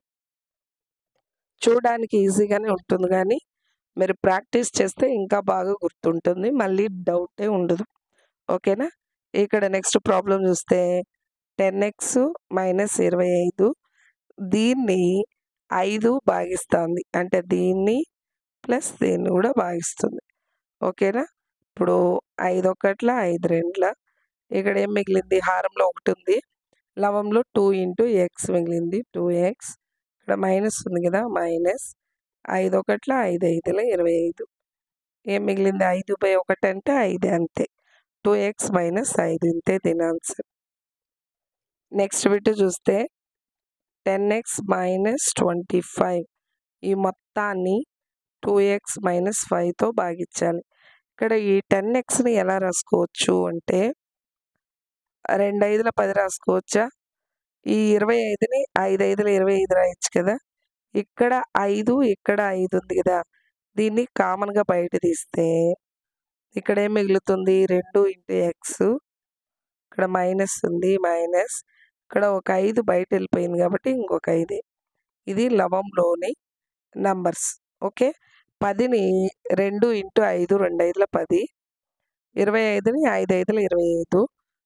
చూడడానికి ఈజీగానే ఉంటుంది కానీ మీరు ప్రాక్టీస్ చేస్తే ఇంకా బాగా గుర్తుంటుంది మళ్ళీ డౌటే ఉండదు ఓకేనా ఇక్కడ నెక్స్ట్ ప్రాబ్లం చూస్తే టెన్ ఎక్స్ మైనస్ ఇరవై ఐదు దీన్ని ఐదు భాగిస్తుంది అంటే దీన్ని ప్లస్ దీన్ని కూడా భాగిస్తుంది ఓకేనా ఇప్పుడు ఐదు ఒకట్ల ఐదు రెండ్ల ఇక్కడ ఏం మిగిలింది హారంలో ఒకటి ఉంది లవంలో టూ ఇంటూ ఎక్స్ మిగిలింది టూ ఎక్స్ ఇక్కడ మైనస్ ఉంది కదా మైనస్ ఐదు ఒకట్ల ఐదు ఐదుల ఇరవై ఐదు ఏం మిగిలింది ఐదు బై ఒకటి అంటే ఐదే అంతే టూ ఎక్స్ మైనస్ ఐదు ఇంతే దీని ఆన్సర్ నెక్స్ట్ బిట్ చూస్తే ten x minus twenty five ఈ మొత్తాన్ని టూ ఎక్స్ మైనస్ ఫైవ్తో భాగించాలి ఇక్కడ ఈ టెన్ ఎక్స్ని ఎలా రాసుకోవచ్చు అంటే రెండు ఐదుల పది రాసుకోవచ్చా ఈ ఇరవై ఐదుని ఐదు ఐదుల ఇరవై ఐదు రాయొచ్చు కదా ఇక్కడ ఐదు ఇక్కడ ఐదు ఉంది కదా దీన్ని కామన్గా బయట తీస్తే ఇక్కడ ఏం మిగులుతుంది రెండు ఇంటూ ఎక్స్ ఇక్కడ మైనస్ ఉంది మైనస్ ఇక్కడ ఒక ఐదు బయట వెళ్ళిపోయింది కాబట్టి ఇంకొక ఐదు ఇది లవంలోని నంబర్స్ ఓకే పదిని రెండు ఇంటూ ఐదు రెండు ఐదుల పది ఇరవై ఐదుని ఐదు ఐదుల ఇరవై ఐదు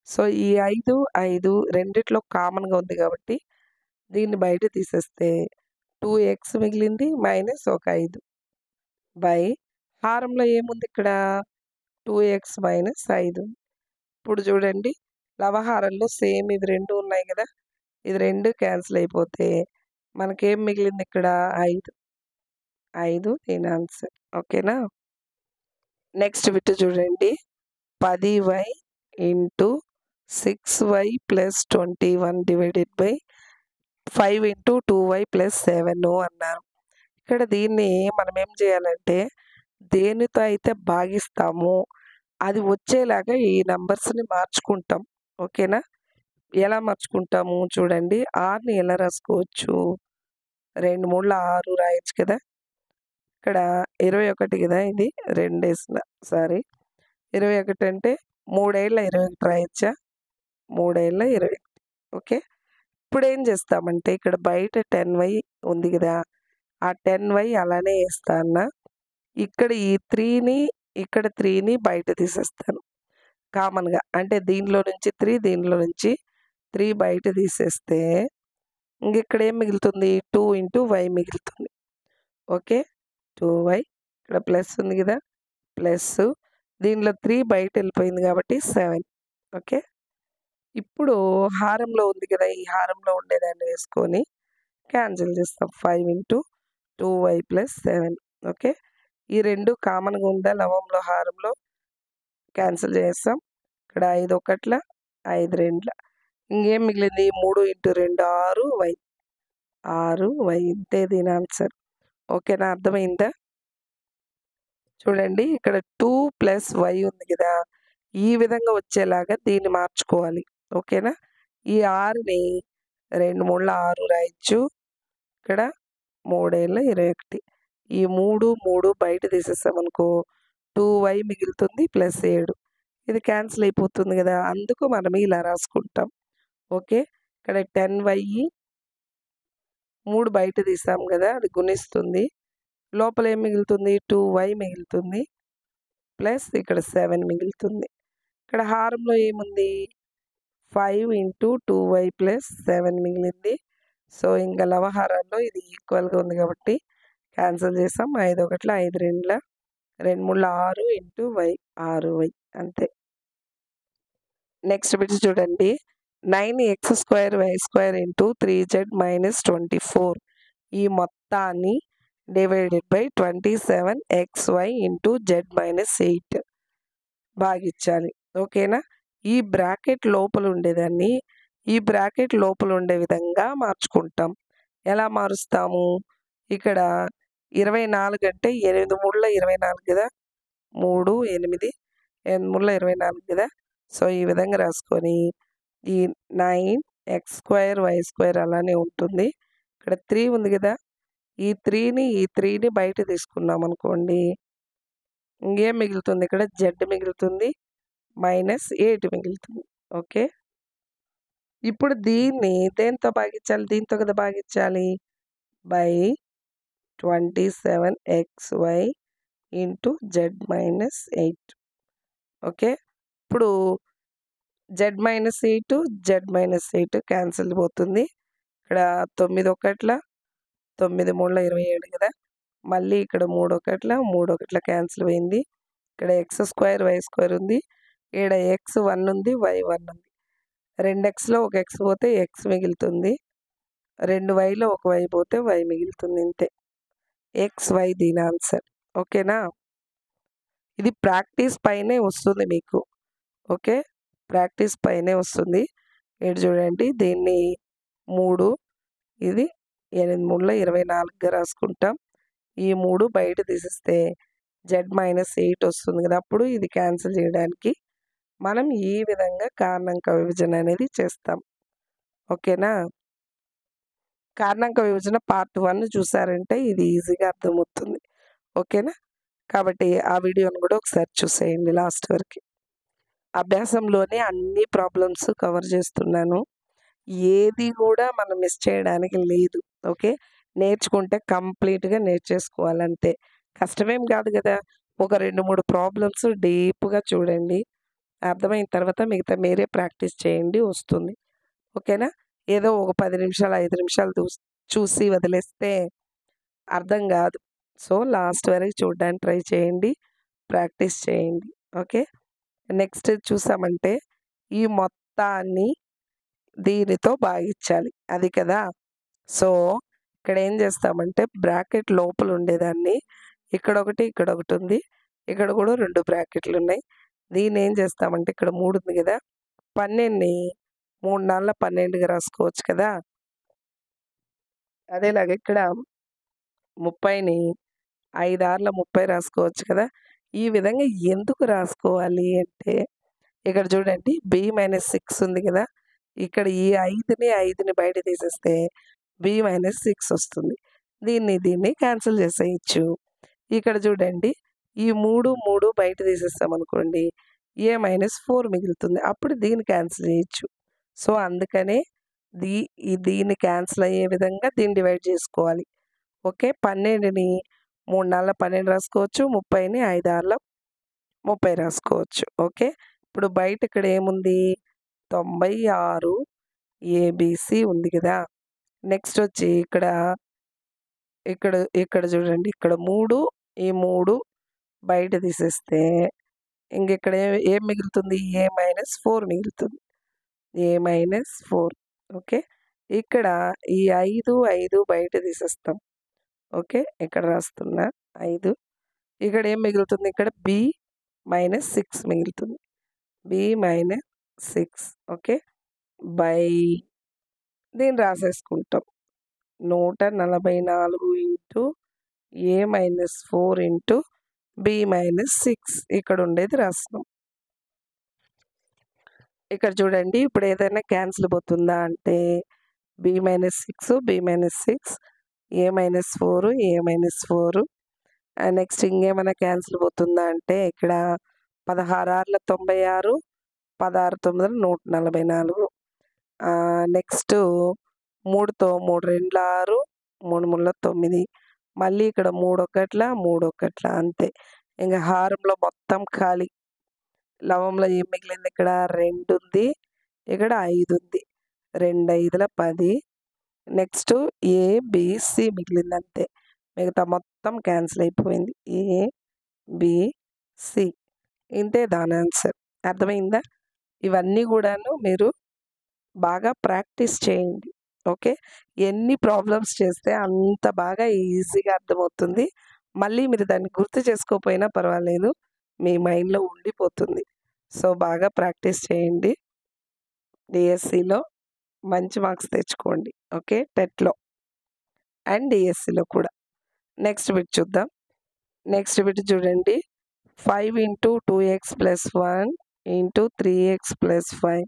సో ఈ ఐదు ఐదు రెండిట్లో కామన్గా ఉంది కాబట్టి దీన్ని బయట తీసేస్తే టూ ఎక్స్ మిగిలింది మైనస్ ఒక ఐదు బై హారంలో ఏముంది ఇక్కడ టూ ఎక్స్ మైనస్ ఐదు ఇప్పుడు చూడండి లవహారంలో సేమ్ ఇది రెండు ఉన్నాయి కదా ఇది రెండు క్యాన్సిల్ అయిపోతే మనకేం మిగిలింది ఇక్కడ ఐదు ఐదు దీని ఆన్సర్ ఓకేనా నెక్స్ట్ బిట్ చూడండి పది y into six y plus twenty one divided by five into two y plus seven అన్నారు ఇక్కడ దీన్ని మనం ఏం చేయాలంటే దేనితో అయితే భాగిస్తామో అది వచ్చేలాగా ఈ నంబర్స్ని మార్చుకుంటాం ఓకేనా ఎలా మార్చుకుంటాము చూడండి ఆరుని ఎలా రాసుకోవచ్చు రెండు మూడుల ఆరు రాయొచ్చు కదా ఇక్కడ ఇరవై ఒకటి కదా ఇది రెండు వేసిన సారీ ఇరవై ఒకటి అంటే మూడేళ్ళ ఇరవై ఒకటి రాయొచ్చా మూడేళ్ళ ఇరవై ఒకటి ఓకే ఇప్పుడు ఏం చేస్తామంటే ఇక్కడ బయట టెన్ వై ఉంది కదా ఆ టెన్ వై అలానే వేస్తా అన్న ఇక్కడ ఈ త్రీని ఇక్కడ త్రీని బయట తీసేస్తాను కామన్గా అంటే దీనిలో నుంచి త్రీ దీనిలో నుంచి త్రీ బయట తీసేస్తే ఇంక ఇక్కడ ఏం మిగులుతుంది టూ ఇంటూ వై మిగులుతుంది ఓకే టూ వై ఇక్కడ ప్లస్ ఉంది కదా ప్లస్ దీనిలో త్రీ బయట వెళ్ళిపోయింది కాబట్టి సెవెన్ ఓకే ఇప్పుడు హారంలో ఉంది కదా ఈ హారంలో ఉండేదాన్ని వేసుకొని క్యాన్సిల్ చేస్తాం five into two y plus seven okay ఈ రెండు కామన్గా ఉందా లవంలో హారంలో క్యాన్సిల్ చేస్తాం ఇక్కడ ఐదు ఒకట్ల ఐదు రెండ్ల ఇంకేం మిగిలింది మూడు ఇంటూ రెండు ఆరు వై ఆరు వై ఇంతే దీని ఆన్సర్ ఓకేనా అర్థమైందా చూడండి ఇక్కడ టూ ప్లస్ వై ఉంది కదా ఈ విధంగా వచ్చేలాగా దీన్ని మార్చుకోవాలి ఓకేనా ఈ ఆరుని రెండు మూడుల ఆరు రాయొచ్చు ఇక్కడ మూడేళ్ళ ఇరవై ఒకటి ఈ మూడు మూడు బయట తీసేసామనుకో టూ వై మిగులుతుంది ప్లస్ ఏడు ఇది క్యాన్సిల్ అయిపోతుంది కదా అందుకు మనం ఇలా రాసుకుంటాం ఓకే ఇక్కడ టెన్ వై మూడు బయట తీసాం కదా అది గుణిస్తుంది లోపల ఏం మిగులుతుంది టూ వై మిగులుతుంది ప్లస్ ఇక్కడ సెవెన్ మిగులుతుంది ఇక్కడ హారంలో ఏముంది five into two y plus seven మిగిలింది సో ఇంకా లవహారాల్లో ఇది ఈక్వల్గా ఉంది కాబట్టి క్యాన్సిల్ చేసాం ఐదు ఒకట్ల ఐదు రెండుల రెండు మూడు ఆరు ఇంటూ వై ఆరు వై అంతే నెక్స్ట్ బిట్ చూడండి nine x square y square into three z minus twenty four ఈ మొత్తాన్ని divided by twenty seven x why into z minus eight భాగించాలి ఓకేనా ఈ బ్రాకెట్ లోపల ఉండేదాన్ని ఈ బ్రాకెట్ లోపల ఉండే విధంగా మార్చుకుంటాం ఎలా మారుస్తాము ఇక్కడ ఇరవై నాలుగు అంటే ఎనిమిది మూడుల ఇరవై నాలుగు కదా మూడు ఎనిమిది ఎనిమిది మూడుల ఇరవై నాలుగు కదా సో ఈ విధంగా రాసుకొని ఈ nine x square y square అలానే ఉంటుంది ఇక్కడ త్రీ ఉంది కదా ఈ త్రీని ఈ త్రీని బయట తీసుకున్నాం అనుకోండి ఇంకేం మిగులుతుంది ఇక్కడ జెడ్ మిగులుతుంది మైనస్ ఎయిట్ మిగులుతుంది ఓకే ఇప్పుడు దీన్ని దేంతో భాగించాలి దీంతో కదా భాగించాలి by twenty seven x why into z minus eight okay ఇప్పుడు z minus eight Z minus eight cancel పోతుంది ఇక్కడ తొమ్మిది ఒకట్ల తొమ్మిది మూడుల ఇరవై ఏడు కదా మళ్ళీ ఇక్కడ మూడు ఒకట్ల మూడు ఒకట్ల క్యాన్సిల్ పోయింది ఇక్కడ ఎక్స్ స్క్వేర్ వై స్క్వేర్ ఉంది ఇక్కడ ఎక్స్ వన్ ఉంది వై వన్ ఉంది రెండు ఎక్స్లో ఒక ఎక్స్ పోతే ఎక్స్ మిగులుతుంది రెండు వైలో ఒక వై పోతే వై మిగులుతుంది ఇంతే ఎక్స్ వై దీని ఆన్సర్ ఓకేనా ఇది ప్రాక్టీస్ పైనే వస్తుంది మీకు ఓకే ప్రాక్టీస్ పైనే వస్తుంది ఇటు చూడండి దీన్ని మూడు ఇది ఎనిమిది మూడులో ఇరవై నాలుగుగా రాసుకుంటాం ఈ మూడు బయట తీసేస్తే జెడ్ మైనస్ ఎయిట్ వస్తుంది కదా అప్పుడు ఇది క్యాన్సిల్ చేయడానికి మనం ఈ విధంగా కారణాంక విభజన అనేది చేస్తాం ఓకేనా కారణాంక విభజన పార్ట్ వన్ చూసారంటే ఇది ఈజీగా అర్థమవుతుంది ఓకేనా కాబట్టి ఆ వీడియోని కూడా ఒకసారి చూసేయండి లాస్ట్ వరకు అభ్యాసంలోనే అన్ని ప్రాబ్లమ్స్ కవర్ చేస్తున్నాను ఏది కూడా మనం మిస్ చేయడానికి లేదు ఓకే నేర్చుకుంటే కంప్లీట్గా నేర్చేసుకోవాలంతే కష్టమేం కాదు కదా ఒక రెండు మూడు ప్రాబ్లమ్స్ డీప్గా చూడండి అర్థమైన తర్వాత మిగతా మీరే ప్రాక్టీస్ చేయండి వస్తుంది ఓకేనా ఏదో ఒక పది నిమిషాలు ఐదు నిమిషాలు చూస్- చూసి వదిలేస్తే అర్థం కాదు సో లాస్ట్ వరకు చూడడానికి ట్రై చేయండి ప్రాక్టీస్ చేయండి ఓకే నెక్స్ట్ చూసామంటే ఈ మొత్తాన్ని దీనితో భాగించాలి అది కదా సో ఇక్కడ ఏం చేస్తామంటే బ్రాకెట్ లోపల ఉండేదాన్ని ఇక్కడ ఒకటి ఇక్కడ ఒకటి ఉంది ఇక్కడ కూడా రెండు బ్రాకెట్లు ఉన్నాయి దీన్ని ఏం చేస్తామంటే ఇక్కడ మూడు ఉంది కదా పన్నెండుని మూడు నాళ్ళ పన్నెండుగా రాసుకోవచ్చు కదా అదేలాగా ఇక్కడ ముప్పైని ఐదు ఆరుల ముప్పై రాసుకోవచ్చు కదా ఈ విధంగా ఎందుకు రాసుకోవాలి అంటే ఇక్కడ చూడండి బి మైనస్ సిక్స్ ఉంది కదా ఇక్కడ ఈ ఐదుని ఐదుని బయట తీసేస్తే బి మైనస్ సిక్స్ వస్తుంది దీన్ని దీన్ని క్యాన్సిల్ చేసేయచ్చు ఇక్కడ చూడండి ఈ మూడు మూడు బయట తీసేస్తాం అనుకోండి ఏ మైనస్ ఫోర్ మిగులుతుంది అప్పుడు దీన్ని క్యాన్సిల్ చేయొచ్చు సో అందుకనే దీ ఈ దీన్ని క్యాన్సిల్ అయ్యే విధంగా దీన్ని డివైడ్ చేసుకోవాలి ఓకే పన్నెండుని మూడు నాళ్ళ పన్నెండు రాసుకోవచ్చు ముప్పైని ఐదు ఆరుల ముప్పై రాసుకోవచ్చు ఓకే ఇప్పుడు బయట ఇక్కడ ఏముంది తొంభై ఆరు ఏబిసి ఉంది కదా నెక్స్ట్ వచ్చి ఇక్కడ ఇక్కడ ఇక్కడ చూడండి ఇక్కడ మూడు ఈ మూడు బయట తీసేస్తే ఇంక ఇక్కడ ఏ- ఏం మిగులుతుంది ఏ మైనస్ ఫోర్ మిగులుతుంది ఏ మైనస్ ఫోర్ ఓకే ఇక్కడ ఈ ఐదు ఐదు బయట తీసేస్తాం ఓకే ఇక్కడ రాస్తున్నా ఐదు ఇక్కడ ఏం మిగులుతుంది ఇక్కడ బి మైనస్ సిక్స్ మిగులుతుంది b minus six okay by దీన్ని రాసేసుకుంటాం నూట నలభై నాలుగు ఇంటూ ఏ minus four into b minus six ఇక్కడ ఉండేది రాస్తున్నాం ఇక్కడ చూడండి ఇప్పుడు ఏదైనా క్యాన్సిల్ పోతుందా అంటే b minus six b minus six a minus four a minus four next ఇంకేమైనా క్యాన్సిల్ పోతుందా అంటే ఇక్కడ పదహారు ఆరుల తొంభై ఆరు పదహారు తొమ్మిది నూట నలభై నాలుగు నెక్స్ట్ మూడుతో మూడు రెండుల ఆరు మూడు మూడుల తొమ్మిది మళ్ళీ ఇక్కడ మూడు ఒకట్ల మూడు ఒకట్ల అంతే ఇంకా హారంలో మొత్తం ఖాళీ లవంలో ఏం మిగిలింది ఇక్కడ రెండు ఉంది ఇక్కడ ఐదు ఉంది రెండు ఐదుల పది నెక్స్ట్ ఏ బిసి మిగిలింది అంతే మిగతా మొత్తం క్యాన్సిల్ అయిపోయింది ఏ బిసి ఇంతే దాని ఆన్సర్ అర్థమైందా ఇవన్నీ కూడాను మీరు బాగా ప్రాక్టీస్ చేయండి ఓకే ఎన్ని ప్రాబ్లమ్స్ చేస్తే అంత బాగా ఈజీగా అర్థమవుతుంది మళ్ళీ మీరు దాన్ని గుర్తు చేసుకోకపోయినా పర్వాలేదు మీ మైండ్లో ఉండిపోతుంది సో బాగా ప్రాక్టీస్ చేయండి డిఎస్సిలో మంచి మార్క్స్ తెచ్చుకోండి ఓకే టెట్లో అండ్ డిఎస్సిలో కూడా నెక్స్ట్ బిట్ చూద్దాం నెక్స్ట్ బిట్ చూడండి five into two x plus one into three X plus five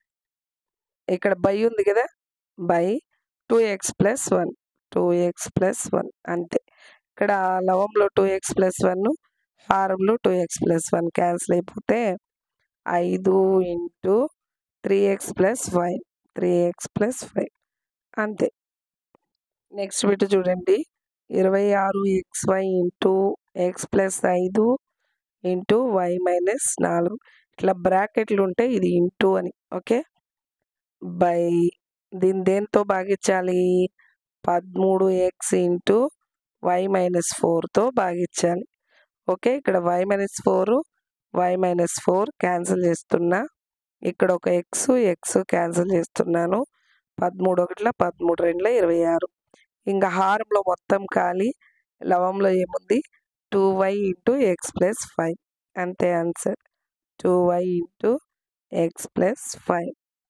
ఇక్కడ బై ఉంది కదా by two x plus one two x plus one అంతే ఇక్కడ లవంలో టూ ఎక్స్ ప్లస్ వన్ హారంలో two x plus one cancel అయిపోతే ఐదు into three X plus five three X plus five అంతే నెక్స్ట్ బిట్ చూడండి ఇరవై ఆరు x why into x plus ఐదు ఇంటూ వై మైనస్ నాలుగు ఇట్లా బ్రాకెట్లు ఉంటే ఇది ఇంటూ అని ఓకే బై దీన్ని దేంతో భాగించాలి పదమూడు ఎక్స్ ఇంటూ వై మైనస్ ఫోర్తో భాగించాలి ఓకే ఇక్కడ y minus four y minus four cancel చేస్తున్నా ఇక్కడ ఒక ఎక్స్ ఎక్స్ క్యాన్సిల్ చేస్తున్నాను పదమూడు ఒకటిలో పదమూడు రెండులో ఇరవై ఆరు ఇంకా హారంలో మొత్తం ఖాళీ లవంలో ఏముంది two why into x plus five అంతే answer two why into x plus five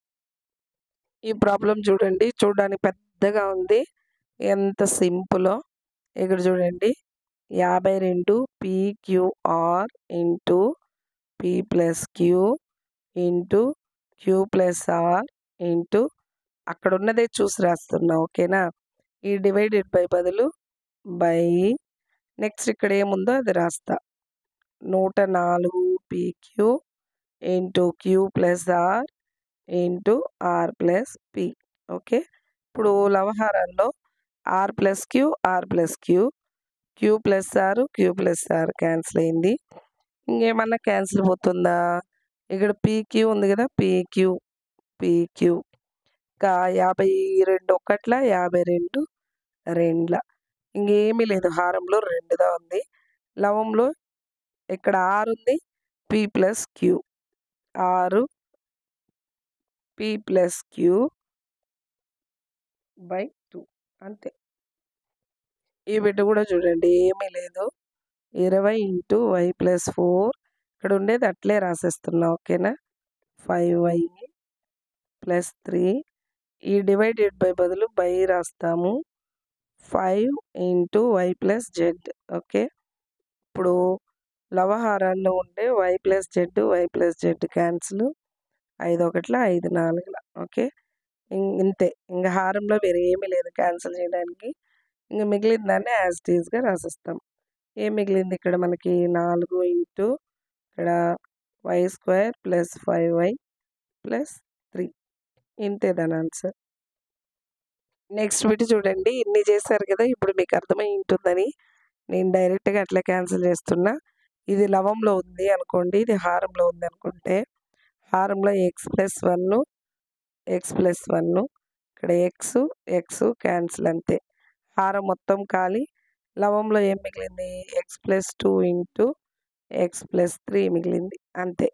ఈ ప్రాబ్లం చూడండి చూడడానికి పెద్దగా ఉంది ఎంత సింపులో ఇక్కడ చూడండి యాభై రెండు p q r into p plus queue into q plus r into అక్కడ ఉన్నదే చూసి రాస్తున్నా ఓకేనా ఈ డివైడెడ్ బై బదులు బై నెక్స్ట్ ఇక్కడ ఏముందో అది రాస్తా నూట నాలుగు p q into q plus r into r plus p okay ఇప్పుడు లవహారాల్లో r plus q r plus q q plus r q plus r cancel అయింది ఇంకేమన్నా క్యాన్సిల్ పోతుందా ఇక్కడ పీక్యూ ఉంది కదా పీక్యూ పీక్యూ ఇంకా యాభై రెండు ఒకట్ల యాభై రెండు రెండ్ల ఇంకేమీ లేదు హారంలో రెండుదా ఉంది లవంలో ఇక్కడ ఆరు ఉంది పి ప్లస్ క్యూ ఆరు p plus q by two అంతే ఈ బిడ్డ కూడా చూడండి ఏమీ లేదు ఇరవై ఇంటూ వై ప్లస్ ఫోర్ ఇక్కడ ఉండేది అట్లే రాసేస్తున్నా ఓకేనా ఫైవ్ వై ప్లస్ త్రీ ఈ డివైడెడ్ బై బదులు బై రాస్తాము five into y plus z okay ఇప్పుడు లవహారాల్లో ఉండే y plus z y plus z cancel ఐదు ఒకట్ల ఐదు నాలుగుల ఓకే ఇం- ఇంతే ఇంకా హారంలో వేరే ఏమీ లేదు క్యాన్సిల్ చేయడానికి ఇంకా మిగిలిన దాన్ని యాజ్ టీజ్గా రాసిస్తాం ఏం మిగిలింది ఇక్కడ మనకి నాలుగు ఇంటూ ఇక్కడ y square plus five y plus three ఇంతే దాని ఆన్సర్ నెక్స్ట్ బిట్ చూడండి ఇన్ని చేశారు కదా ఇప్పుడు మీకు అర్థమై ఉంటుందని నేను డైరెక్ట్గా అట్లా క్యాన్సిల్ చేస్తున్నా ఇది లవంలో ఉంది అనుకోండి ఇది హారంలో ఉంది అనుకుంటే హారంలో x plus one x plus one ఇక్కడ ఎక్స్ ఎక్స్ క్యాన్సిల్ అంతే హారం మొత్తం ఖాళీ లవంలో ఏం మిగిలింది x plus two into x plus three మిగిలింది అంతే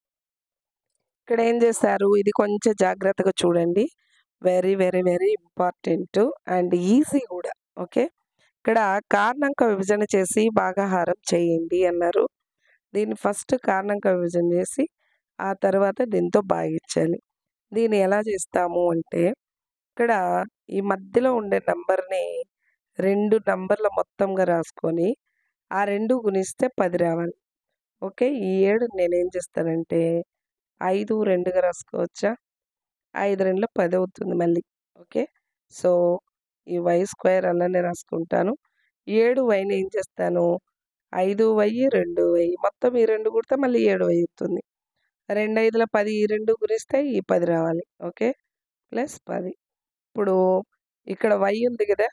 ఇక్కడ ఏం చేస్తారు ఇది కొంచెం జాగ్రత్తగా చూడండి very very very important and easy కూడా ఓకే ఇక్కడ కారణాంక విభజన చేసి భాగాహారం చేయండి అన్నారు దీన్ని ఫస్ట్ కారణాంక విభజన చేసి ఆ తర్వాత దీంతో భాగించాలి దీన్ని ఎలా చేస్తాము అంటే ఇక్కడ ఈ మధ్యలో ఉండే నంబర్ని రెండు నంబర్ల మొత్తంగా రాసుకొని ఆ రెండు గుణిస్తే పది రావాలి ఓకే ఈ ఏడు నేనేం చేస్తానంటే ఐదు రెండుగా రాసుకోవచ్చా ఐదు రెండులో పది అవుతుంది మళ్ళీ ఓకే సో ఈ వై స్క్వేర్ అలానే రాసుకుంటాను ఏడు వైని ఏం చేస్తాను ఐదు వై రెండు వై మొత్తం ఈ రెండు కుడితే మళ్ళీ ఏడు వై అవుతుంది రెండు ఐదుల పది ఈ రెండు గురిస్తే ఈ పది రావాలి ఓకే ప్లస్ పది ఇప్పుడు ఇక్కడ వై ఉంది కదా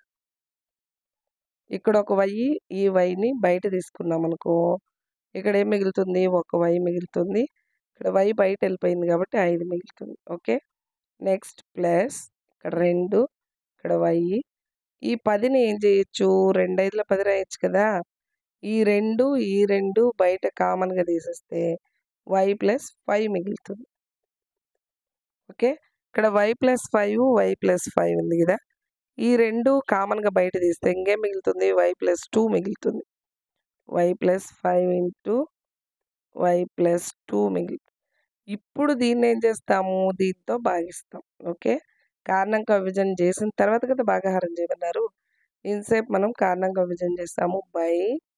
ఇక్కడ ఒక వై ఈ వైని బయట తీసుకున్నాం అనుకో ఇక్కడ ఏం మిగులుతుంది ఒక వై మిగులుతుంది ఇక్కడ వై బయట వెళ్ళిపోయింది కాబట్టి ఐదు మిగులుతుంది ఓకే నెక్స్ట్ ప్లస్ ఇక్కడ రెండు ఇక్కడ వై ఈ పదిని ఏం చేయొచ్చు రెండు ఐదుల పది రాయొచ్చు కదా ఈ రెండు ఈ రెండు బయట కామన్గా తీసేస్తే వై ప్లస్ ఫైవ్ మిగులుతుంది ఓకే ఇక్కడ y plus five y plus five ఉంది కదా ఈ రెండు కామన్గా బయట తీస్తే ఇంకేం మిగులుతుంది వై ప్లస్ టూ మిగులుతుంది y plus five into y plus two మిగులుతుంది ఇప్పుడు దీన్ని ఏం చేస్తాము దీంతో భాగిస్తాం ఓకే కారణాంక విభజన చేసిన తర్వాత కదా భాగాహారం చేయమన్నారు ఇంతసేపు మనం కారణాంక విభజన చేస్తాము బై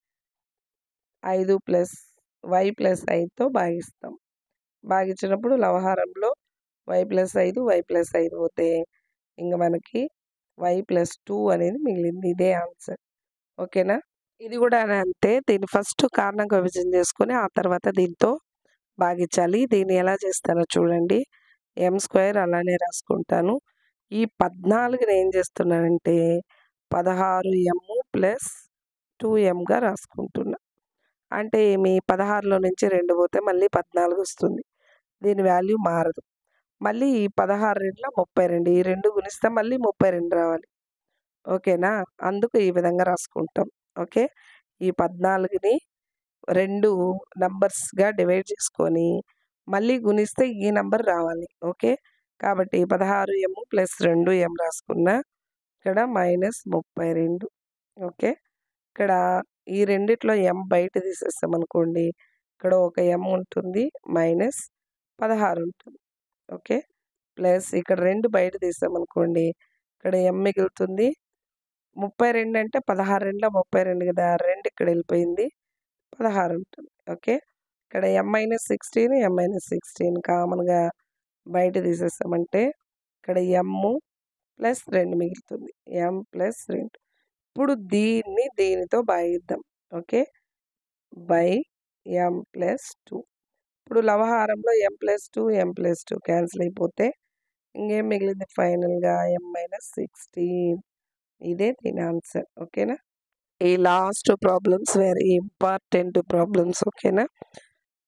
ఐదు ప్లస్ వై ప్లస్ ఐదుతో భాగిస్తాం భాగించినప్పుడు లవహారంలో వై ప్లస్ ఐదు వై ప్లస్ ఐదు పోతే ఇంకా మనకి వై ప్లస్ టూ అనేది మిగిలింది ఇదే ఆన్సర్ ఓకేనా ఇది కూడా అంతే దీన్ని ఫస్ట్ కారణంగా విభజన చేసుకొని ఆ తర్వాత దీంతో భాగించాలి దీన్ని ఎలా చేస్తానో చూడండి ఎం స్క్వేర్ అలానే రాసుకుంటాను ఈ పద్నాలుగుని ఏం చేస్తున్నానంటే పదహారు ఎమ్ ప్లస్ టూ ఎంగా రాసుకుంటున్నా అంటే మీ పదహారులో నుంచి రెండు పోతే మళ్ళీ పద్నాలుగు వస్తుంది దీని వాల్యూ మారదు మళ్ళీ ఈ పదహారు రెండుల ముప్పై రెండు ఈ రెండు గుణిస్తే మళ్ళీ ముప్పై రెండు రావాలి ఓకేనా అందుకు ఈ విధంగా రాసుకుంటాం ఓకే ఈ పద్నాలుగుని రెండు నంబర్స్గా డివైడ్ చేసుకొని మళ్ళీ గుణిస్తే ఈ నంబర్ రావాలి ఓకే కాబట్టి పదహారు ఎమ్ ప్లస్ రెండు ఎం రాసుకున్నా ఇక్కడ మైనస్ ముప్పై రెండు ఓకే ఇక్కడ ఈ రెండిట్లో ఎం బయట తీసేస్తాం అనుకోండి ఇక్కడ ఒక ఎం ఉంటుంది మైనస్ పదహారు ఉంటుంది ఓకే ప్లస్ ఇక్కడ రెండు బయట తీసాం అనుకోండి ఇక్కడ ఎం మిగులుతుంది ముప్పై రెండు అంటే పదహారు రెండులో ముప్పై రెండు కదా రెండు ఇక్కడ వెళ్ళిపోయింది పదహారు ఉంటుంది ఓకే ఇక్కడ m minus sixteen m minus sixteen కామన్గా బయట తీసేస్తామంటే ఇక్కడ ఎమ్ము ప్లస్ రెండు మిగులుతుంది ఎం ప్లస్ రెండు ఇప్పుడు దీన్ని దీనితో భాగిద్దాం okay by m plus two ఇప్పుడు లవహారంలో m plus two m plus two cancel అయిపోతే ఇంకేం మిగిలింది ఫైనల్గా ఎం మైనస్ సిక్స్టీన్ ఇదే దీని ఆన్సర్ ఓకేనా ఈ last problems very important problems ఓకేనా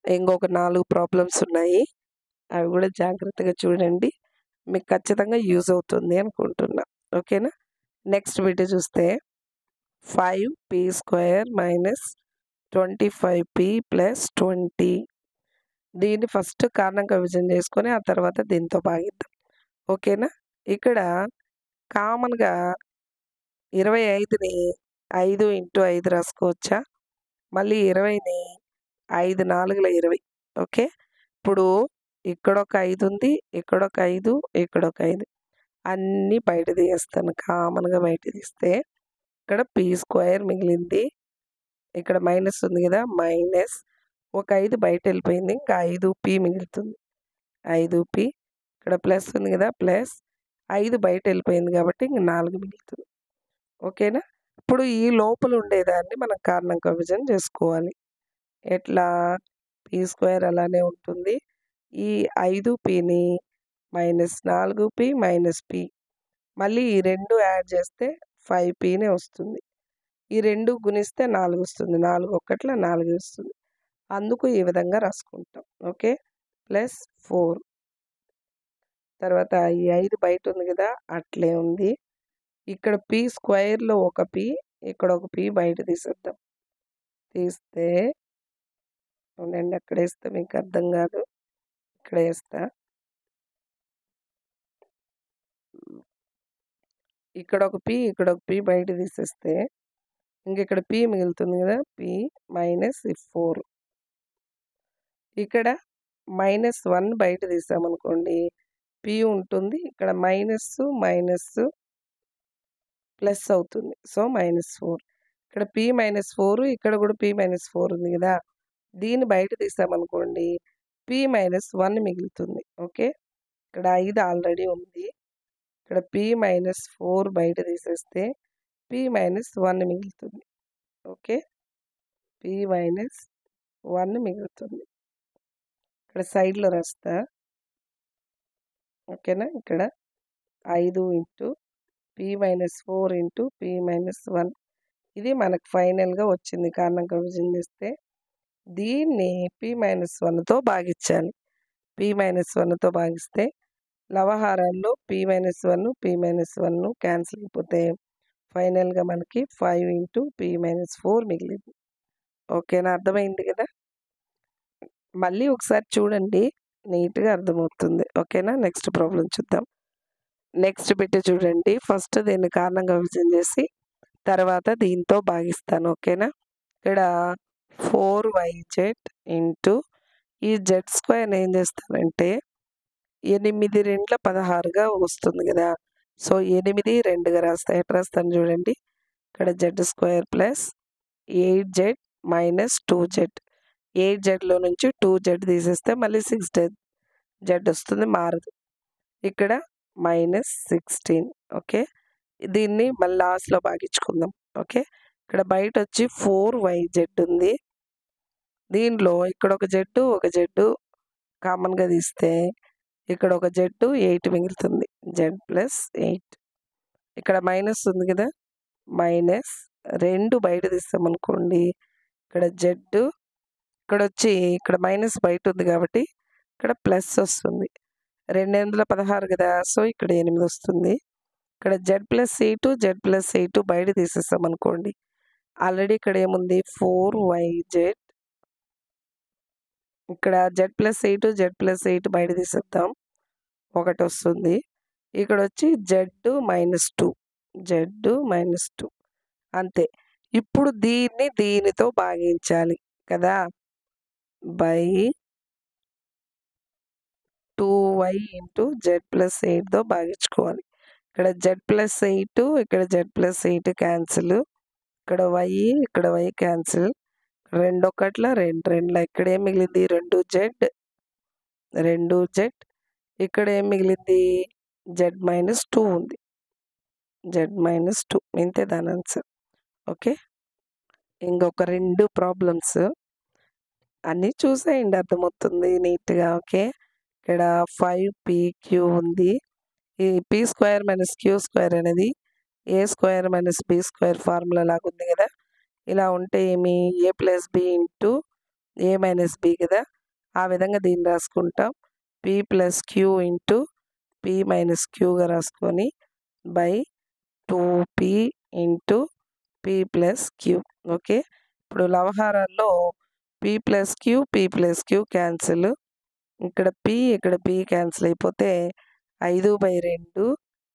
ఇంకొక నాలుగు ప్రాబ్లమ్స్ ఉన్నాయి అవి కూడా జాగ్రత్తగా చూడండి మీకు ఖచ్చితంగా యూజ్ అవుతుంది అనుకుంటున్నా ఓకేనా నెక్స్ట్ వీడియో చూస్తే five p square minus twenty five p plus twenty దీన్ని ఫస్ట్ కారణంగా విభజన చేసుకొని ఆ తర్వాత దీంతో భాగిద్దాం ఓకేనా ఇక్కడ కామన్గా ఇరవై ఐదుని ఐదు ఇంటూ ఐదు రాసుకోవచ్చా మళ్ళీ ఇరవైని ఐదు నాలుగుల ఇరవై ఓకే ఇప్పుడు ఇక్కడ ఒక ఐదు ఉంది ఇక్కడ ఒక ఐదు ఇక్కడ ఒక ఐదు అన్నీ బయట తీస్తాను కామన్గా బయట తీస్తే ఇక్కడ పీ స్క్వేర్ మిగిలింది ఇక్కడ మైనస్ ఉంది కదా మైనస్ ఒక ఐదు బయట వెళ్ళిపోయింది ఇంకా ఐదు పీ మిగులుతుంది ఐదు పీ ఇక్కడ ప్లస్ ఉంది కదా ప్లస్ ఐదు బయట వెళ్ళిపోయింది కాబట్టి ఇంక నాలుగు మిగులుతుంది ఓకేనా ఇప్పుడు ఈ లోపల ఉండేదాన్ని మనం కారణం విభజన చేసుకోవాలి ఎట్లా పీ స్క్వేర్ అలానే ఉంటుంది ఈ ఐదు పీని మైనస్ నాలుగు పీ మైనస్ పీ మళ్ళీ ఈ రెండు యాడ్ చేస్తే ఫైవ్ పీనే వస్తుంది ఈ రెండు గుణిస్తే నాలుగు వస్తుంది నాలుగు ఒక్కట్ల నాలుగు వస్తుంది అందుకు ఈ విధంగా రాసుకుంటాం ఓకే ప్లస్ ఫోర్ తర్వాత ఈ ఐదు బయట ఉంది కదా అట్లే ఉంది ఇక్కడ పీ స్క్వేర్లో ఒక పీ ఇక్కడ ఒక పీ బయట తీసేద్దాం తీస్తే ఉండండి అక్కడ వేస్తే మీకు అర్థం కాదు ఇక్కడ వేస్తా ఇక్కడ ఒక పీ ఇక్కడ ఒక పీ బయట తీసేస్తే ఇంక ఇక్కడ పీ మిగులుతుంది కదా పీ మైనస్ ఫోర్ ఇక్కడ మైనస్ వన్ బయట తీసామనుకోండి పీ ఉంటుంది ఇక్కడ మైనస్ మైనస్ ప్లస్ అవుతుంది సో మైనస్ ఫోర్ ఇక్కడ పీ మైనస్ ఫోర్ ఇక్కడ కూడా పీ మైనస్ ఫోర్ ఉంది కదా దీన్ని బయట తీసామనుకోండి పీ మైనస్ వన్ మిగులుతుంది ఓకే ఇక్కడ ఐదు ఆల్రెడీ ఉంది ఇక్కడ పీ మైనస్ ఫోర్ బయట తీసేస్తే పీ మైనస్ వన్ మిగులుతుంది ఓకే పీ మైనస్ వన్ మిగులుతుంది ఇక్కడ సైడ్లో రాస్తా ఓకేనా ఇక్కడ ఐదు into p minus four into p minus one ఇది మనకు ఫైనల్గా వచ్చింది కారణం విభజన చేస్తే దీన్ని పీ మైనస్ వన్తో భాగించాలి పీ మైనస్ వన్తో భాగిస్తే లవహారాల్లో p minus one p minus one cancel అయిపోతే ఫైనల్గా మనకి five into p minus four మిగిలింది ఓకేనా అర్థమైంది కదా మళ్ళీ ఒకసారి చూడండి నీట్గా అర్థమవుతుంది ఓకేనా నెక్స్ట్ ప్రాబ్లం చూద్దాం నెక్స్ట్ బిట్ చూడండి ఫస్ట్ దీన్ని కారణంగా విభజన చేసి తర్వాత దీంతో భాగిస్తాను ఓకేనా ఇక్కడ ఫోర్ వై జెడ్ ఇంటూ ఈ జెడ్ స్క్వేర్ ఏం చేస్తానంటే ఎనిమిది రెండ్ల పదహారుగా వస్తుంది కదా సో ఎనిమిది రెండుగా రాస్తా ఎట్లా రాస్తాను చూడండి ఇక్కడ Z square plus eight Z minus two Z eight జెడ్లో నుంచి టూ జెడ్ తీసేస్తే మళ్ళీ సిక్స్ జెడ్ జెడ్ వస్తుంది మారదు ఇక్కడ మైనస్ సిక్స్టీన్ ఓకే దీన్ని మళ్ళీ లాస్ట్లో భాగించుకుందాం ఓకే ఇక్కడ బయట వచ్చి ఫోర్ వై జెడ్ ఉంది దీనిలో ఇక్కడ ఒక జెడ్ ఒక జెడ్ కామన్గా తీస్తే ఇక్కడ ఒక జెడ్ ఎయిట్ మిగులుతుంది జెడ్ ప్లస్ ఎయిట్ ఇక్కడ మైనస్ ఉంది కదా మైనస్ రెండు బయట తీస్తామనుకోండి ఇక్కడ జెడ్ ఇక్కడ వచ్చి ఇక్కడ మైనస్ బయట ఉంది కాబట్టి ఇక్కడ ప్లస్ వస్తుంది రెండు వందల పదహారు కదా సో ఇక్కడ ఎనిమిది వస్తుంది ఇక్కడ Z plus eight Z plus eight బయట తీసేస్తాం అనుకోండి ఆల్రెడీ ఇక్కడ ఏముంది ఫోర్ వై జెడ్ ఇక్కడ Z plus eight Z plus eight బయట తీసేద్దాం ఒకటి వస్తుంది ఇక్కడ వచ్చి Z minus two Z minus two అంతే ఇప్పుడు దీన్ని దీనితో భాగించాలి కదా by two why into Z plus ఎయిట్తో భాగించుకోవాలి ఇక్కడ జెడ్ ప్లస్ ఎయిట్ ఇక్కడ జెడ్ ప్లస్ ఎయిట్ క్యాన్సిల్ ఇక్కడ వై ఇక్కడ వై క్యాన్సిల్ రెండు ఒకట్ల రెండు రెండుల ఇక్కడ ఏం మిగిలింది రెండు జెడ్ రెండు జెడ్ ఇక్కడ ఏం మిగిలింది జెడ్ మైనస్ టూ ఉంది జెడ్ మైనస్ టూ ఇంతే దాని ఆన్సర్ ఓకే ఇంకొక రెండు ప్రాబ్లమ్స్ అన్నీ చూసేయండి అర్థమవుతుంది నీట్గా ఓకే ఇక్కడ ఫైవ్ పీ క్యూ ఉంది ఈ P square minus Q square అనేది A square minus B square formula లాగా ఉంది కదా ఇలా ఉంటే ఏమి A plus B into A minus B కదా ఆ విధంగా దీన్ని రాసుకుంటాం P plus queue into P minus క్యూగా రాసుకొని by two P into P plus Q okay ఇప్పుడు లవహారాల్లో P plus Q P plus Q cancel ఇక్కడ పి ఇక్కడ పి క్యాన్సిల్ అయిపోతే ఐదు బై రెండు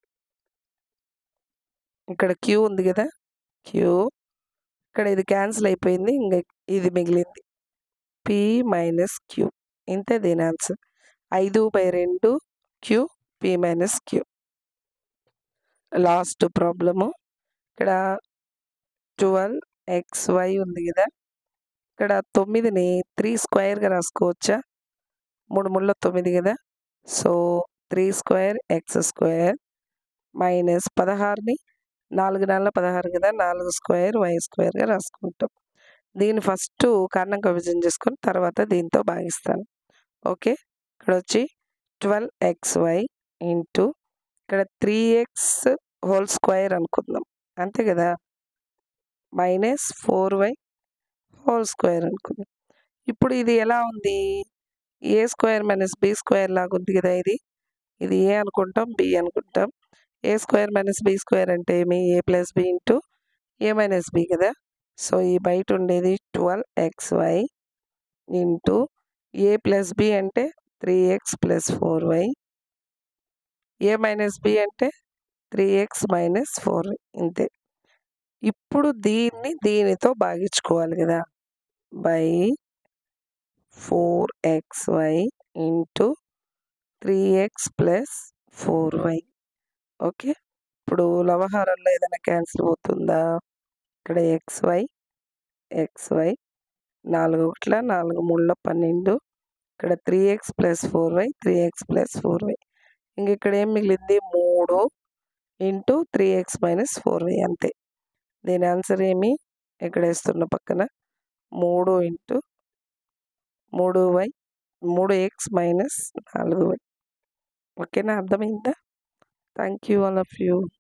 ఇక్కడ క్యూ ఉంది కదా క్యూ ఇక్కడ ఇది క్యాన్సిల్ అయిపోయింది ఇంకా ఇది మిగిలింది పి మైనస్ క్యూ ఇంతే దీని ఆన్సర్ ఐదు బై రెండు Q P minus Q last problem ఇక్కడ ట్వెల్వ్ ఎక్స్ వై ఉంది కదా ఇక్కడ తొమ్మిదిని త్రీ స్క్వేర్గా రాసుకోవచ్చా మూడు ముళ్ళ తొమ్మిది కదా so three square X square minus పదహారుని నాలుగు నెలల పదహారు కదా నాలుగు స్క్వేర్ వై స్క్వేర్గా రాసుకుంటాం దీన్ని ఫస్ట్ కర్ణం విభజన చేసుకొని తర్వాత దీంతో భాగిస్తాను ఓకే ఇక్కడ వచ్చి ట్వెల్వ్ ఎక్స్ వై ఇంటూ ఇక్కడ త్రీ ఎక్స్ హోల్ స్క్వేర్ అనుకుందాం అంతే కదా minus four Y whole square అనుకుందాం ఇప్పుడు ఇది ఎలా ఉంది A square minus B square లాగా ఉంది కదా ఇది ఇది ఏ అనుకుంటాం బి అనుకుంటాం A square minus B square అంటే ఏమి A plus B into A minus B కదా సో ఈ బయట ఉండేది twelve X why into A plus B అంటే three X plus four Y A minus B అంటే త్రీ ఎక్స్ మైనస్ ఫోర్ ఇంతే ఇప్పుడు దీన్ని దీనితో భాగించుకోవాలి కదా by four X why into three X plus four Y okay ఇప్పుడు లవహారంలో ఏదైనా క్యాన్సిల్ అవుతుందా ఇక్కడ ఎక్స్ వై ఎక్స్ వై నాలుగు ఒకట్ల నాలుగు మూడులో పన్నెండు ఇక్కడ three X plus four Y three X plus four Y ఇంక ఇక్కడ ఏం మిగిలింది మూడు ఇంటూ three X minus four Y అంతే దీని ఆన్సర్ ఏమి ఇక్కడ వేస్తున్న పక్కన మూడు ఇంటూ మూడు వై మూడు ఎక్స్ మైనస్ నాలుగు వై ఓకేనా అర్థమైందా thank you all of you